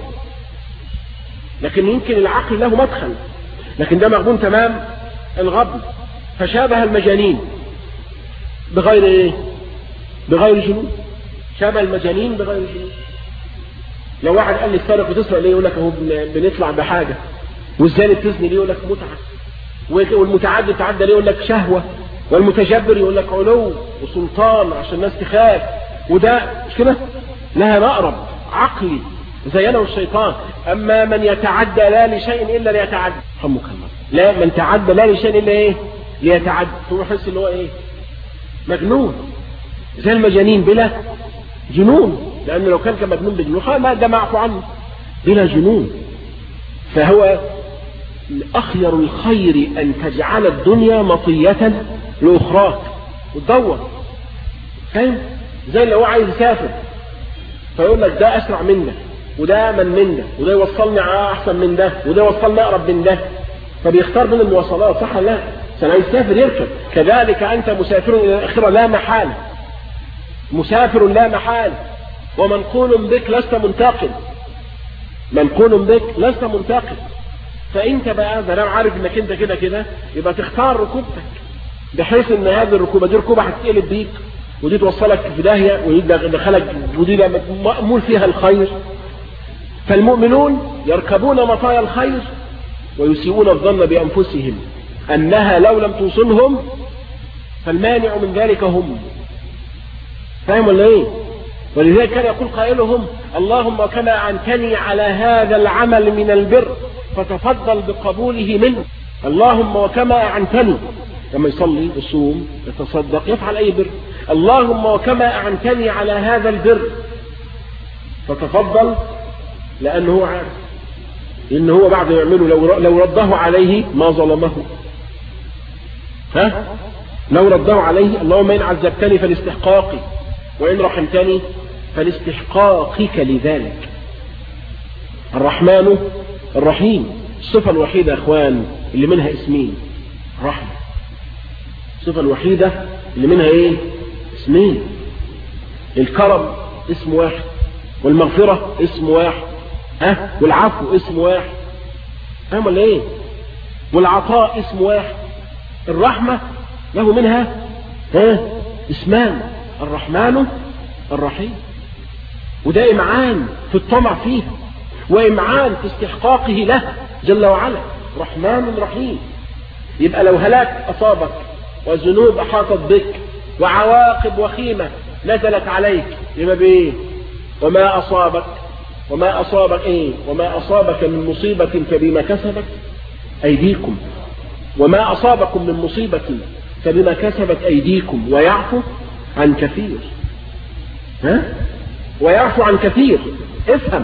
لكن يمكن العقل له مدخل لكن ده مغبون تمام الغبن فشابه المجانين بغير ايه بغير جنون شابه المجانين بغير جنون لو واحد قال لي السارق بتسرق ليه يقول لك اهو بنطلع بحاجه والزاني بتزني ليه يقول لك متعه والمتعدي تعدى ليه يقول لك شهوه والمتجبر يقول لك علو وسلطان عشان الناس تخاف وده مش كده لها مقرب عقلي زينه الشيطان اما من يتعدى لا لشيء الا ليتعدى رحمك الله لا من تعدى لا لشيء الا ايه ليتعدى ثم يحس ان هو ايه مجنون زي المجانين بلا جنون لانه لو كان كمجنون بجنون ما ده معفو عنه بلا جنون فهو أخير الخير أن تجعل الدنيا مطية لأخراك وتدور فاهم زي لو عايز يسافر فيقول لك ده أسرع من ده وده من من ده وده يوصلني أحسن من ده وده يوصلني أقرب من ده فبيختار بين المواصلات صح ولا لا؟ عشان عايز يسافر يركب كذلك أنت مسافر إلى الآخرة لا محالة مسافر لا محالة ومنقول بك لست منتقل منقول بك لست منتقل فانت بقى ما دام عارف انك انت كده كده يبقى تختار ركوبتك بحيث ان هذه الركوبه دي ركوبه هتتقلب بيك ودي توصلك في داهيه ودي تدخلك ودي مأمول فيها الخير فالمؤمنون يركبون مطايا الخير ويسيئون الظن بانفسهم انها لو لم توصلهم فالمانع من ذلك هم فاهم ولا ايه ولذلك كان يقول قائلهم اللهم كما أعنتني على هذا العمل من البر فتفضل بقبوله منه اللهم وكما أعنتني لما يصلي يصوم يتصدق يفعل أي بر اللهم وكما أعنتني على هذا البر فتفضل لأنه هو عارف إن هو بعد يعمله لو لو رده عليه ما ظلمه ها لو رده عليه اللهم إن عذبتني فلاستحقاقي وإن رحمتني فلاستحقاقك لذلك الرحمن الرحيم الصفة الوحيدة يا اخوان اللي منها اسمين رحمة الصفة الوحيدة اللي منها ايه اسمين الكرم اسم واحد والمغفرة اسم واحد ها والعفو اسم واحد فاهم ولا ايه والعطاء اسم واحد الرحمة له منها ها اسمان الرحمن الرحيم وده إمعان في الطمع فيه وإمعان في استحقاقه له جل وعلا رحمن رحيم يبقى لو هلاك أصابك والذنوب أحاطت بك وعواقب وخيمة نزلت عليك يبقى بإيه وما أصابك وما أصابك إيه وما أصابك من مصيبة فبما كسبت أيديكم وما أصابكم من مصيبة فبما كسبت أيديكم ويعفو عن كثير ها ويعفو عن كثير افهم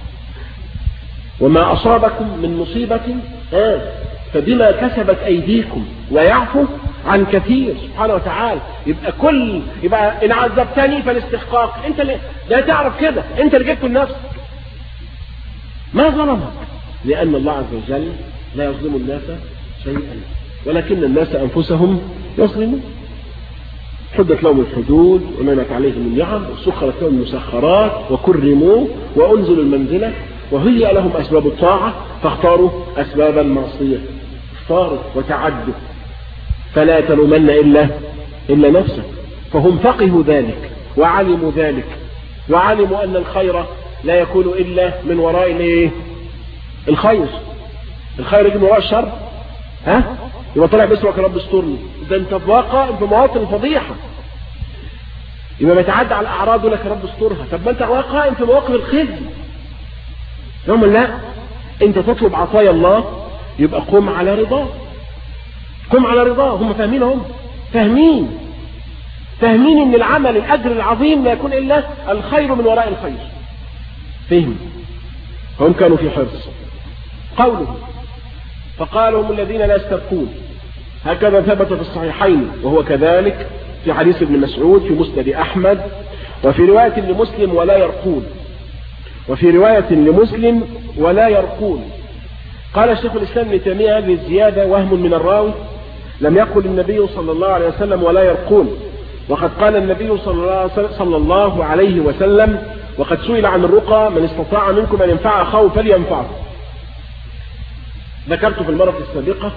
وما أصابكم من مصيبة ها فبما كسبت أيديكم ويعفو عن كثير سبحانه وتعالى يبقى كل يبقى ان عذبتني فالاستحقاق انت اللي لا تعرف كده انت اللي جبته لنفسك ما ظلمك لان الله عز وجل لا يظلم الناس شيئا ولكن الناس انفسهم يظلمون حدت لهم الحدود ونعمت عليهم النعم وسخرت لهم المسخرات وكرموا وانزلوا المنزله وهيأ لهم اسباب الطاعه فاختاروا اسباب المعصيه اختاروا وتعدوا فلا تلومن الا الا نفسك فهم فقهوا ذلك وعلموا ذلك وعلموا ان الخير لا يكون الا من وراء الايه الخير الخير يجي من وراء الشر ها يبقى طالع باسمك يا رب استرني ده انت في واقع في مواطن الفضيحه يبقى بيتعدى على الاعراض يقول لك يا رب استرها طب ما انت قائم في مواقف الخزي يوم لا انت تطلب عطايا الله يبقى قم على رضاه قم على رضاه هم فاهمين هم فاهمين فاهمين ان العمل الاجر العظيم لا يكون الا الخير من وراء الخير فهم هم كانوا في حرص قوله فقال هم الذين لا يسترقون هكذا ثبت في الصحيحين وهو كذلك في حديث ابن مسعود في مسند أحمد وفي رواية لمسلم ولا يرقون وفي رواية لمسلم ولا يرقون قال شيخ الإسلام ابن تيمية هذه الزيادة وهم من الراوي لم يقل النبي صلى الله عليه وسلم ولا يرقون وقد قال النبي صلى الله عليه وسلم وقد سئل عن الرقى من استطاع منكم أن ينفع أخاه فلينفعه ذكرت في المرة السابقة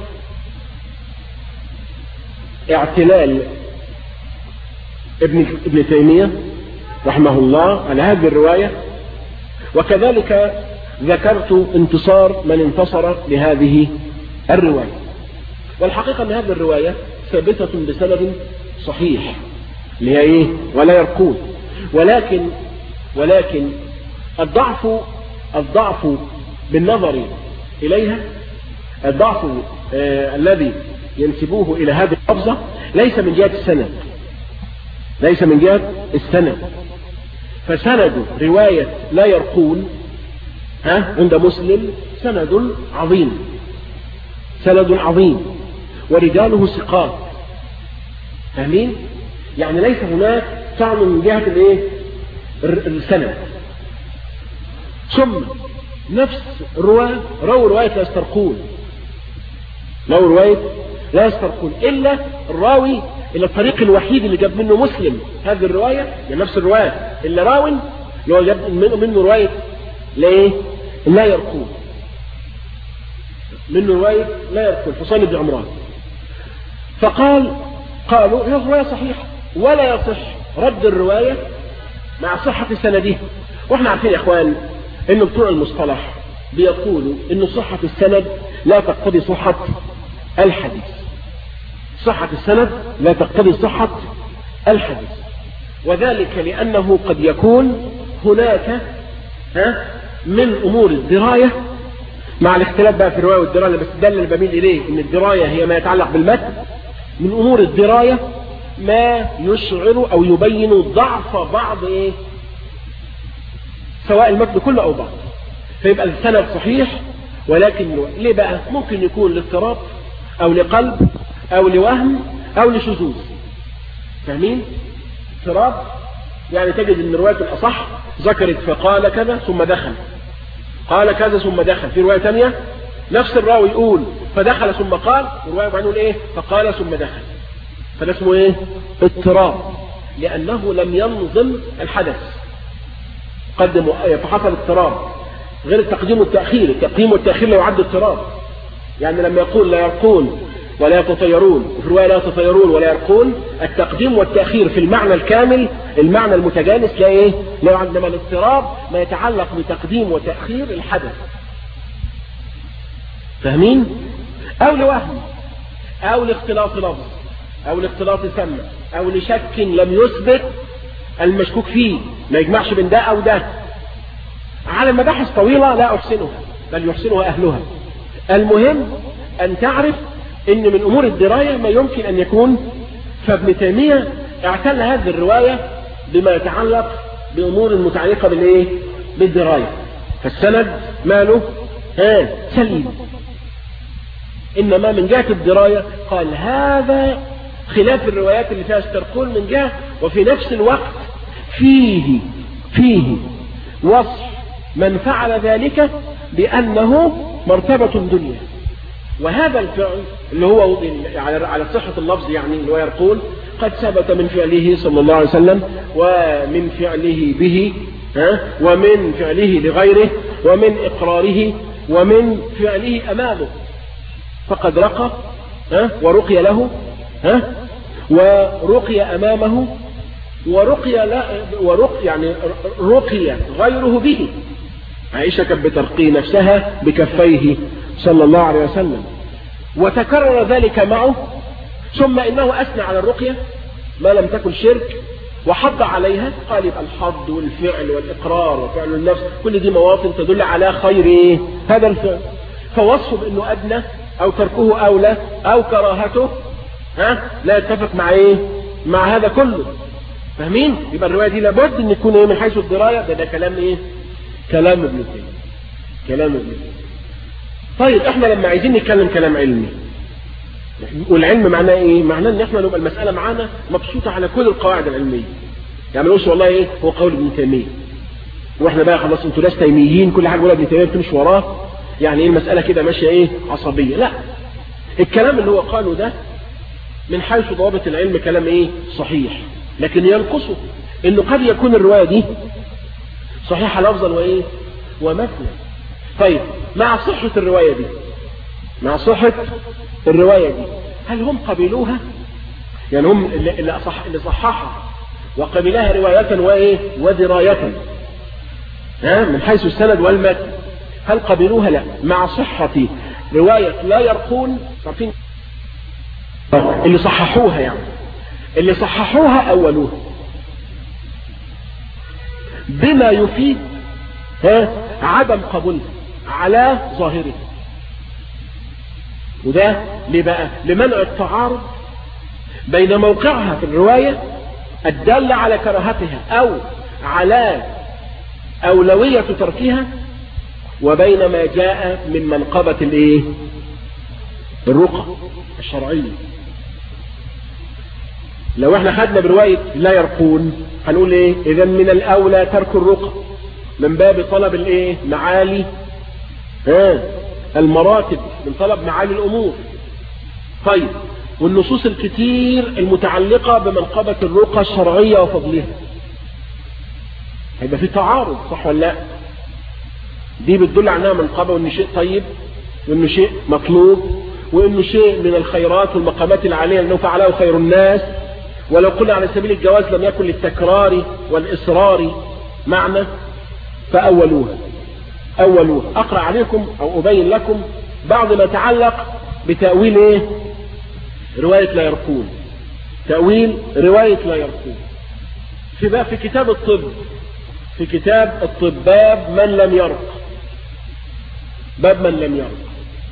اعتلال ابن ابن تيمية رحمه الله على هذه الرواية وكذلك ذكرت انتصار من انتصر لهذه الرواية والحقيقة ان هذه الرواية ثابتة بسند صحيح اللي هي ايه ولا يرقون ولكن ولكن الضعف الضعف بالنظر اليها الضعف آه الذي ينسبوه الى هذه اللفظة ليس من جهة السند ليس من جهة السند فسند رواية لا يرقون ها عند مسلم سند عظيم سند عظيم ورجاله ثقات فاهمين يعني ليس هناك طعن من جهة الايه السند ثم نفس الرواة رووا رواية لا يسترقون رووا رواية لا يسترقون إلا الراوي إلا الطريق الوحيد اللي جاب منه مسلم هذه الرواية يعني نفس الرواية اللي راوي اللي هو جاب منه, منه رواية ليه لا يرقون منه رواية لا يرقون حسين بن عمران فقال قالوا هي الرواية صحيحة ولا يصح رد الرواية مع صحة سندها واحنا عارفين يا اخوان ان بتوع المصطلح بيقولوا ان صحة السند لا تقتضي صحة الحديث صحة السند لا تقتضي صحة الحديث وذلك لأنه قد يكون هناك ها من أمور الدراية مع الاختلاف بقى في الرواية والدراية بس ده اللي بميل إليه إن الدراية هي ما يتعلق بالمتن من أمور الدراية ما يشعر أو يبين ضعف بعض إيه سواء المتن كله أو بعض فيبقى السند صحيح ولكن ليه بقى ممكن يكون لاضطراب أو لقلب أو لوهم أو لشذوذ فاهمين اضطراب يعني تجد ان رواية الأصح ذكرت فقال كذا ثم دخل قال كذا ثم دخل في رواية ثانية نفس الراوي يقول فدخل ثم قال ورواية بعدين يقول ايه فقال ثم دخل فده اسمه ايه اضطراب لأنه لم ينظم الحدث قدم فحصل اضطراب غير التقديم والتأخير التقديم والتأخير لا يعد اضطراب يعني لما يقول لا يرقون ولا يتطيرون وفي رواية لا يتطيرون ولا يرقون التقديم والتأخير في المعنى الكامل المعنى المتجانس لا ايه لا يعد انما الاضطراب ما يتعلق بتقديم وتأخير الحدث فاهمين او لوهم او لاختلاط لفظ او لاختلاط سمع او لشك لم يثبت المشكوك فيه ما يجمعش بين ده او ده على مباحث طويلة لا أحسنها بل يحسنها أهلها المهم أن تعرف أن من أمور الدراية ما يمكن أن يكون فابن تيمية اعتل هذه الرواية بما يتعلق بأمور متعلقة بالإيه؟ بالدراية فالسند ماله ها سليم إنما من جهة الدراية قال هذا خلاف الروايات اللي فيها استرقون من جهة وفي نفس الوقت فيه فيه وصف من فعل ذلك بأنه مرتبة دنيا وهذا الفعل اللي هو على على صحة اللفظ يعني اللي هو يقول قد ثبت من فعله صلى الله عليه وسلم ومن فعله به ها ومن فعله لغيره ومن إقراره ومن فعله أمامه فقد رقى ها ورقي له ها ورقي أمامه ورقي لا ورقي يعني رقي غيره به عائشة كانت بترقي نفسها بكفيه صلى الله عليه وسلم وتكرر ذلك معه ثم إنه أثنى على الرقية ما لم تكن شرك وحض عليها قال يبقى الحض والفعل والإقرار وفعل النفس كل دي مواطن تدل على خير إيه؟ هذا الفعل فوصفه بأنه أدنى أو تركه أولى أو كراهته ها لا يتفق مع إيه مع هذا كله فاهمين يبقى الرواية دي لابد أن يكون إيه من حيث الدراية ده ده كلام إيه كلام ابن تيمية كلام ابن تيمية طيب احنا لما عايزين نتكلم كلام علمي والعلم معناه ايه معناه ان احنا نبقى المسألة معانا مبسوطة على كل القواعد العلمية يعني ما والله ايه هو قول ابن تيمية واحنا بقى خلاص انتوا ناس تيميين كل حاجة بيقولها ابن تيمية بتمشي وراه يعني ايه المسألة كده ماشية ايه عصبية لا الكلام اللي هو قاله ده من حيث ضوابط العلم كلام ايه صحيح لكن ينقصه انه قد يكون الرواية دي صحيحة لفظا وايه ومثلا طيب مع صحة الرواية دي مع صحة الرواية دي هل هم قبلوها يعني هم اللي, اللي, صح اللي صححها وقبلها رواية وايه ودراية ها من حيث السند والمتن هل قبلوها لا مع صحة رواية لا يرقون عارفين اللي صححوها يعني اللي صححوها أولوها بما يفيد ها عدم قبولها على ظاهره وده ليه بقى لمنع التعارض بين موقعها في الرواية الدل على كراهتها أو على أولوية تركها وبين ما جاء من منقبة الايه الرقى الشرعية لو احنا خدنا برواية لا يرقون هنقول ايه اذا من الاولى ترك الرقى من باب طلب الايه معالي ها المراتب من طلب معالي الامور طيب والنصوص الكتير المتعلقة بمنقبة الرقى الشرعية وفضلها هيبقى في تعارض صح ولا لا دي بتدل عنها منقبة وانه شيء طيب وانه شيء مطلوب وانه شيء من الخيرات والمقامات العالية انه فعله خير الناس ولو قلنا على سبيل الجواز لم يكن للتكرار والإصرار معنى فأولوها أولوها أقرأ عليكم أو أبين لكم بعض ما يتعلق بتأويل إيه رواية لا يرقون تأويل رواية لا يرقون في باب في كتاب الطب في كتاب الطب باب من لم يرق باب من لم يرق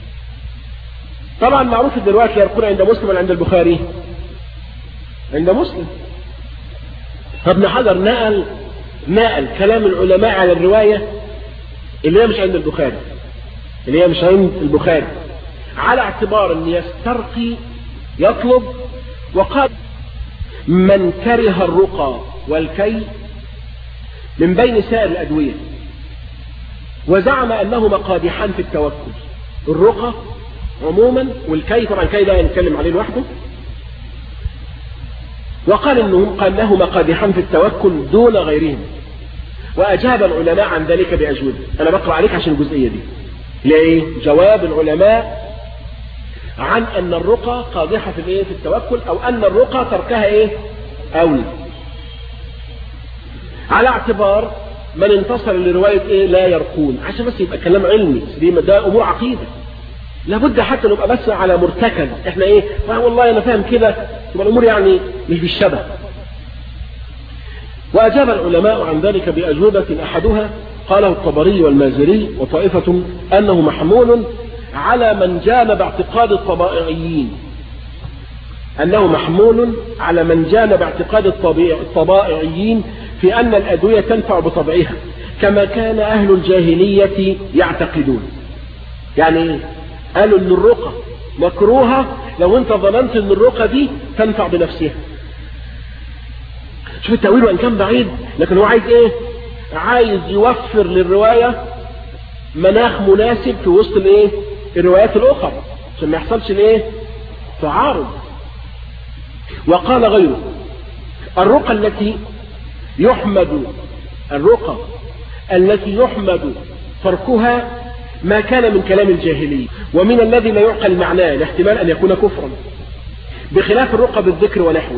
طبعا معروف ان الرواية لا يرقون عند مسلم ولا عند البخاري عند مسلم فابن حجر نقل نقل كلام العلماء على الرواية اللي هي مش عند البخاري اللي هي مش عند البخاري على اعتبار ان يسترقي يطلب وقال من كره الرقى والكي من بين سائر الأدوية وزعم أنهما قادحان في التوكل الرقى عموما والكي طبعا الكي ده نتكلم عليه لوحده وقال انهم انهما قادحان في التوكل دون غيرهم واجاب العلماء عن ذلك باجوبه انا بقرا عليك عشان الجزئيه دي ليه جواب العلماء عن ان الرقى قادحه في الايه في التوكل او ان الرقى تركها ايه اولى على اعتبار من انتصر لروايه ايه لا يرقون عشان بس يبقى كلام علمي دي ده امور عقيده لابد حتى نبقى بس على مرتكز احنا ايه والله انا فاهم كده تبقى الامور يعني مش بالشبه واجاب العلماء عن ذلك باجوبه احدها قاله الطبري والمازري وطائفه انه محمول على من جانب اعتقاد الطبائعيين انه محمول على من جانب اعتقاد الطبائعيين في ان الادويه تنفع بطبعها كما كان اهل الجاهليه يعتقدون يعني ايه قالوا ان الرقى
مكروهة لو انت ظننت ان الرقى دي تنفع بنفسها شوف التأويل وان كان بعيد لكن هو عايز ايه عايز يوفر للرواية مناخ مناسب في وسط الايه الروايات الاخرى عشان ما يحصلش الايه تعارض وقال غيره الرقى التي يحمد الرقى التي يحمد تركها ما كان من كلام الجاهلية ومن الذي لا يعقل معناه الاحتمال أن يكون كفرا بخلاف الرقى بالذكر ونحوه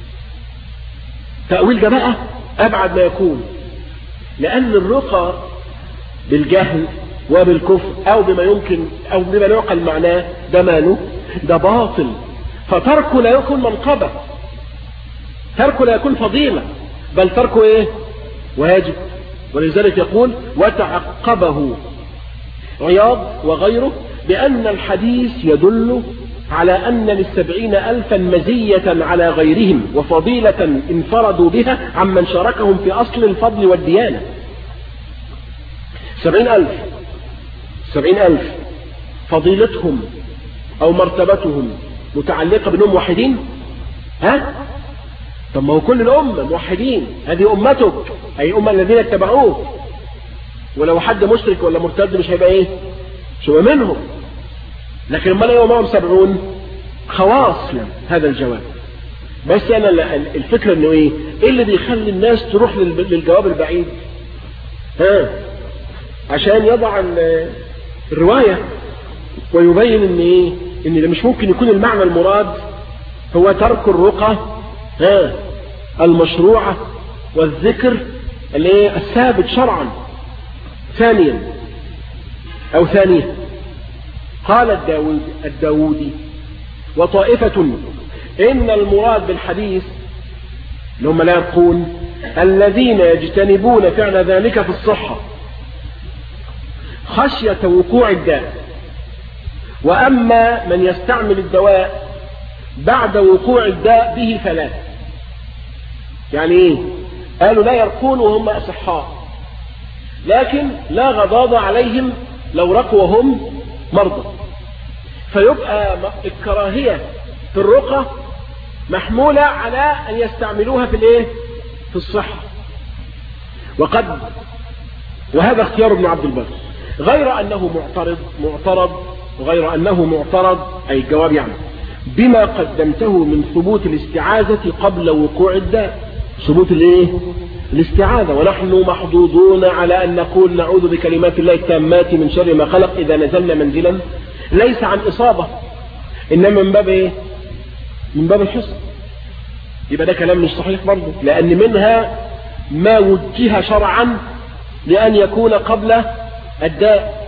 تأويل ده بقى أبعد ما يكون لأن الرقى بالجهل وبالكفر أو بما يمكن أو بما لا يعقل معناه ده ماله ده باطل فتركه لا يكون منقبة تركه لا يكون فضيلة بل تركه ايه واجب ولذلك يقول وتعقبه عياض وغيره بأن الحديث يدل على أن للسبعين ألفا مزية على غيرهم وفضيلة انفردوا بها عمن شاركهم في أصل الفضل والديانة سبعين ألف سبعين ألف فضيلتهم أو مرتبتهم متعلقة بأنهم موحدين ها طب ما هو كل الأمة موحدين هذه أمتك أي أمة الذين اتبعوه ولو حد مشرك ولا مرتد مش هيبقى ايه مش هيبقى منهم لكن ما لو معهم سبعون خواص يعني هذا الجواب بس انا الفكرة انه ايه ايه اللي بيخلي الناس تروح للجواب البعيد ها عشان يضع الرواية ويبين ان ايه ان مش ممكن يكون المعنى المراد هو ترك الرقى ها المشروعة والذكر اللي هي الثابت شرعا ثانيا او ثانيا قال الداود الداودي وطائفة ان المراد بالحديث اللي هم لا يرقون الذين يجتنبون فعل ذلك في الصحة خشية وقوع الداء وأما من يستعمل الدواء بعد وقوع الداء به فلا يعني ايه قالوا لا يرقون وهم أصحاء لكن لا غضاض عليهم لو رقوا وهم مرضى فيبقى الكراهية في الرقى محمولة على أن يستعملوها في الايه في الصحة وقد وهذا اختيار ابن عبد البر غير أنه معترض معترض وغير أنه معترض أي الجواب يعني بما قدمته من ثبوت الاستعاذة قبل وقوع الداء ثبوت الايه الاستعاذة ونحن محظوظون على أن نقول نعوذ بكلمات الله التامات من شر ما خلق إذا نزلنا منزلا ليس عن إصابة إنما من باب إيه من باب الحسن يبقى ده كلام مش صحيح برضه لأن منها ما وجه شرعا لأن يكون قبل الداء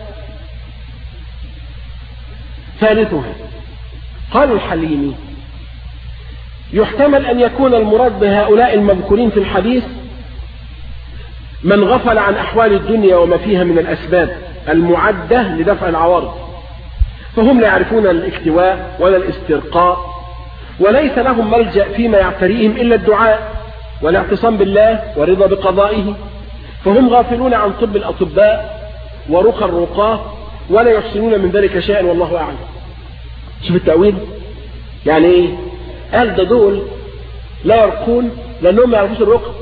ثالثها قال الحليمي يحتمل أن يكون المراد بهؤلاء المذكورين في الحديث من غفل عن أحوال الدنيا وما فيها من الأسباب المعدة لدفع العوارض فهم لا يعرفون الاكتواء ولا الاسترقاء وليس لهم ملجأ فيما يعتريهم إلا الدعاء والاعتصام بالله ورضا بقضائه فهم غافلون عن طب الأطباء ورقى الرقاه ولا يحسنون من ذلك شيئا والله أعلم شوف التأويل يعني ايه قال ده دول لا يرقون لأنهم ما يعرفوش الرقى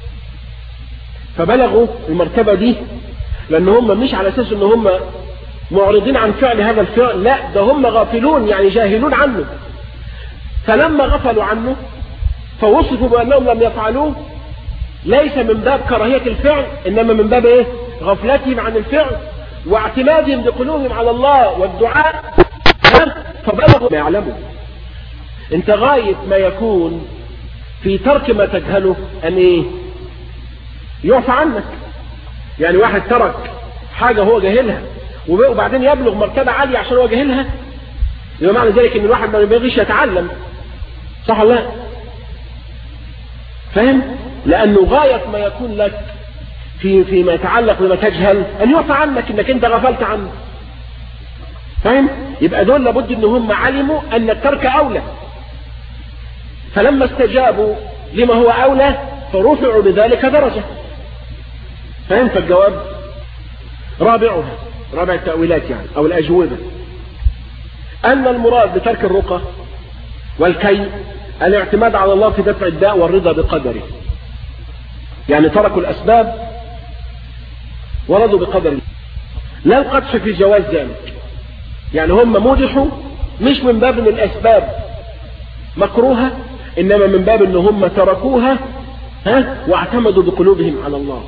فبلغوا المرتبة دي لأن هم مش على أساس أن هم معرضين عن فعل هذا الفعل لا ده هم غافلون يعني جاهلون عنه فلما غفلوا عنه فوصفوا بأنهم لم يفعلوه ليس من باب كراهية الفعل إنما من باب إيه غفلتهم عن الفعل واعتمادهم بقلوبهم على الله والدعاء فبلغوا ما يعلموا انت غاية ما يكون في ترك ما تجهله ان ايه يعفى عنك يعني واحد ترك حاجة هو جاهلها وبعدين يبلغ مرتبة عالية عشان هو جاهلها يبقى معنى ذلك ان الواحد ما يبغيش يتعلم صح ولا لا فاهم لانه غاية ما يكون لك في فيما يتعلق بما تجهل ان يعفى عنك انك انت غفلت عنه فاهم يبقى دول لابد ان هم علموا ان الترك اولى فلما استجابوا لما هو اولى فرفعوا بذلك درجة فاهم فالجواب رابعها رابع التأويلات يعني او الاجوبة
أن المراد بترك الرقى والكي الاعتماد على الله في دفع الداء والرضا بقدره يعني تركوا الأسباب ورضوا بقدر لا القدح في جواز ذلك يعني هم مدحوا مش من باب ان الأسباب مكروهة إنما من باب ان هم تركوها ها واعتمدوا بقلوبهم على الله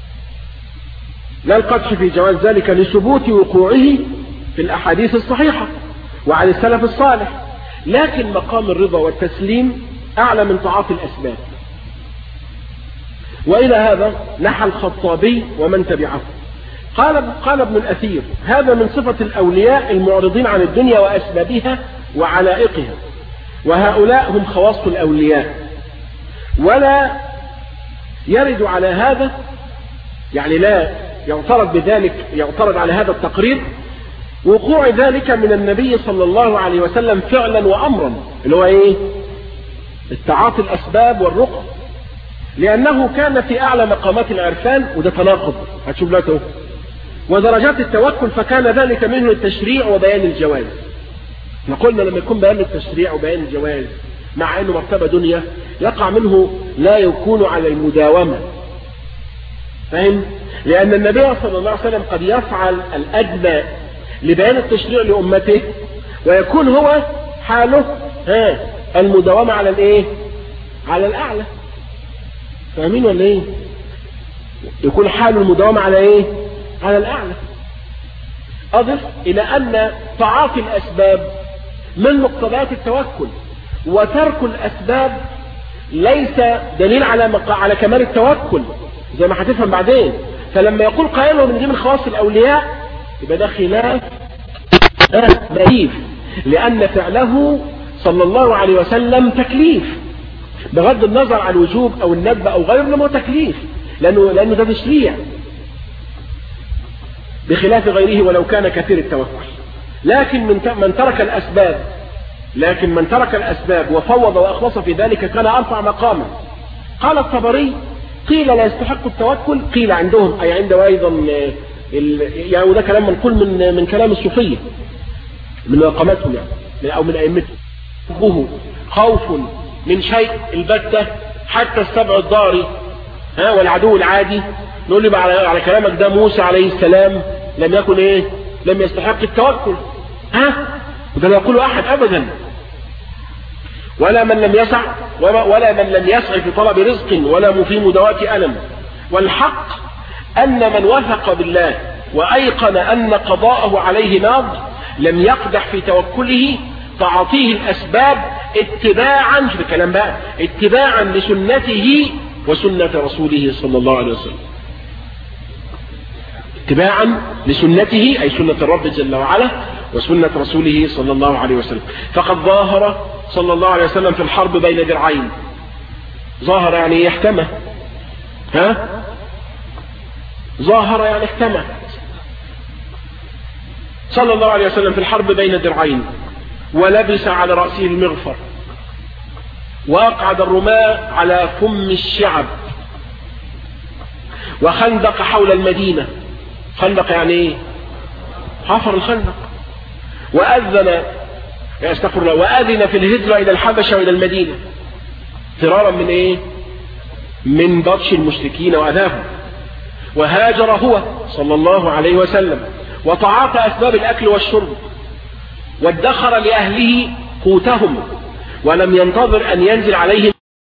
لا القدح في جواز ذلك لثبوت وقوعه في الأحاديث الصحيحة وعن السلف الصالح لكن مقام الرضا والتسليم أعلى من تعاطي الأسباب وإلى هذا نحى الخطابي ومن تبعه قال قال ابن الأثير هذا من صفة الأولياء المعرضين عن الدنيا وأسبابها وعلائقها وهؤلاء هم خواص الأولياء ولا يرد على هذا يعني لا يعترض بذلك يعترض على هذا التقرير وقوع ذلك من النبي صلى الله عليه وسلم فعلا وأمرا اللي هو ايه التعاطي الأسباب والرقى لأنه كان في أعلى مقامات العرفان وده تناقض هتشوف له ودرجات التوكل فكان ذلك منه التشريع وبيان الجواز احنا قلنا لما يكون بيان التشريع وبيان الجواز مع انه مرتبة دنيا يقع منه لا يكون على المداومة فهم؟ لأن النبي صلى الله عليه وسلم قد يفعل الأدنى لبيان التشريع لأمته ويكون هو حاله ها المداومة على الايه على الأعلى فاهمين ولا ايه يكون حال المداومة على ايه على الأعلى أضف إلى أن تعاطي الأسباب من مقتضيات التوكل وترك الأسباب ليس دليل على مق... على كمال التوكل زي ما هتفهم بعدين فلما يقول قائله من دي من خواص الأولياء يبقى ده خلاف بعيد لأن فعله صلى الله عليه وسلم تكليف بغض النظر عن الوجوب أو الندب أو غيره انما هو تكليف لأنه, لأنه ده تشريع بخلاف غيره ولو كان كثير التوكل لكن من من ترك الأسباب لكن من ترك الأسباب وفوض وأخلص في ذلك كان أرفع مقاما قال الطبري قيل لا يستحق التوكل قيل عندهم أي عنده أيضا يعني وده كلام منقول من من كلام الصوفية من مقاماتهم يعني أو من أئمتهم خوفه خوف من شيء البتة حتى السبع الضاري ها والعدو العادي نقول لي على, على كلامك ده موسى عليه السلام لم يكن ايه لم يستحق التوكل ها وده لا يقول احد ابدا ولا من لم يسع ولا من لم يسعى في طلب رزق ولا في مداواة ألم والحق أن من وثق بالله وأيقن أن قضاءه عليه ناض لم يقدح في توكله تعاطيه الأسباب اتباعا في الكلام بقى اتباعا لسنته وسنة رسوله صلى الله عليه وسلم اتباعا لسنته أي سنة الرب جل وعلا وسنة رسوله صلى الله عليه وسلم فقد ظاهر صلى الله عليه وسلم في الحرب بين درعين ظاهر يعني يحتمى ها ظاهر يعني احتمى صلى الله عليه وسلم في الحرب بين درعين ولبس على رأسه المغفر وأقعد الرماة على فم الشعب وخندق حول المدينة خندق يعني ايه حفر الخندق وأذن استغفر الله وأذن في الهجرة إلى الحبشة وإلى المدينة فرارا من ايه من بطش المشركين وأذاهم وهاجر هو صلى الله عليه وسلم وتعاطى أسباب الأكل والشرب وادخر لأهله قوتهم ولم ينتظر أن ينزل عليهم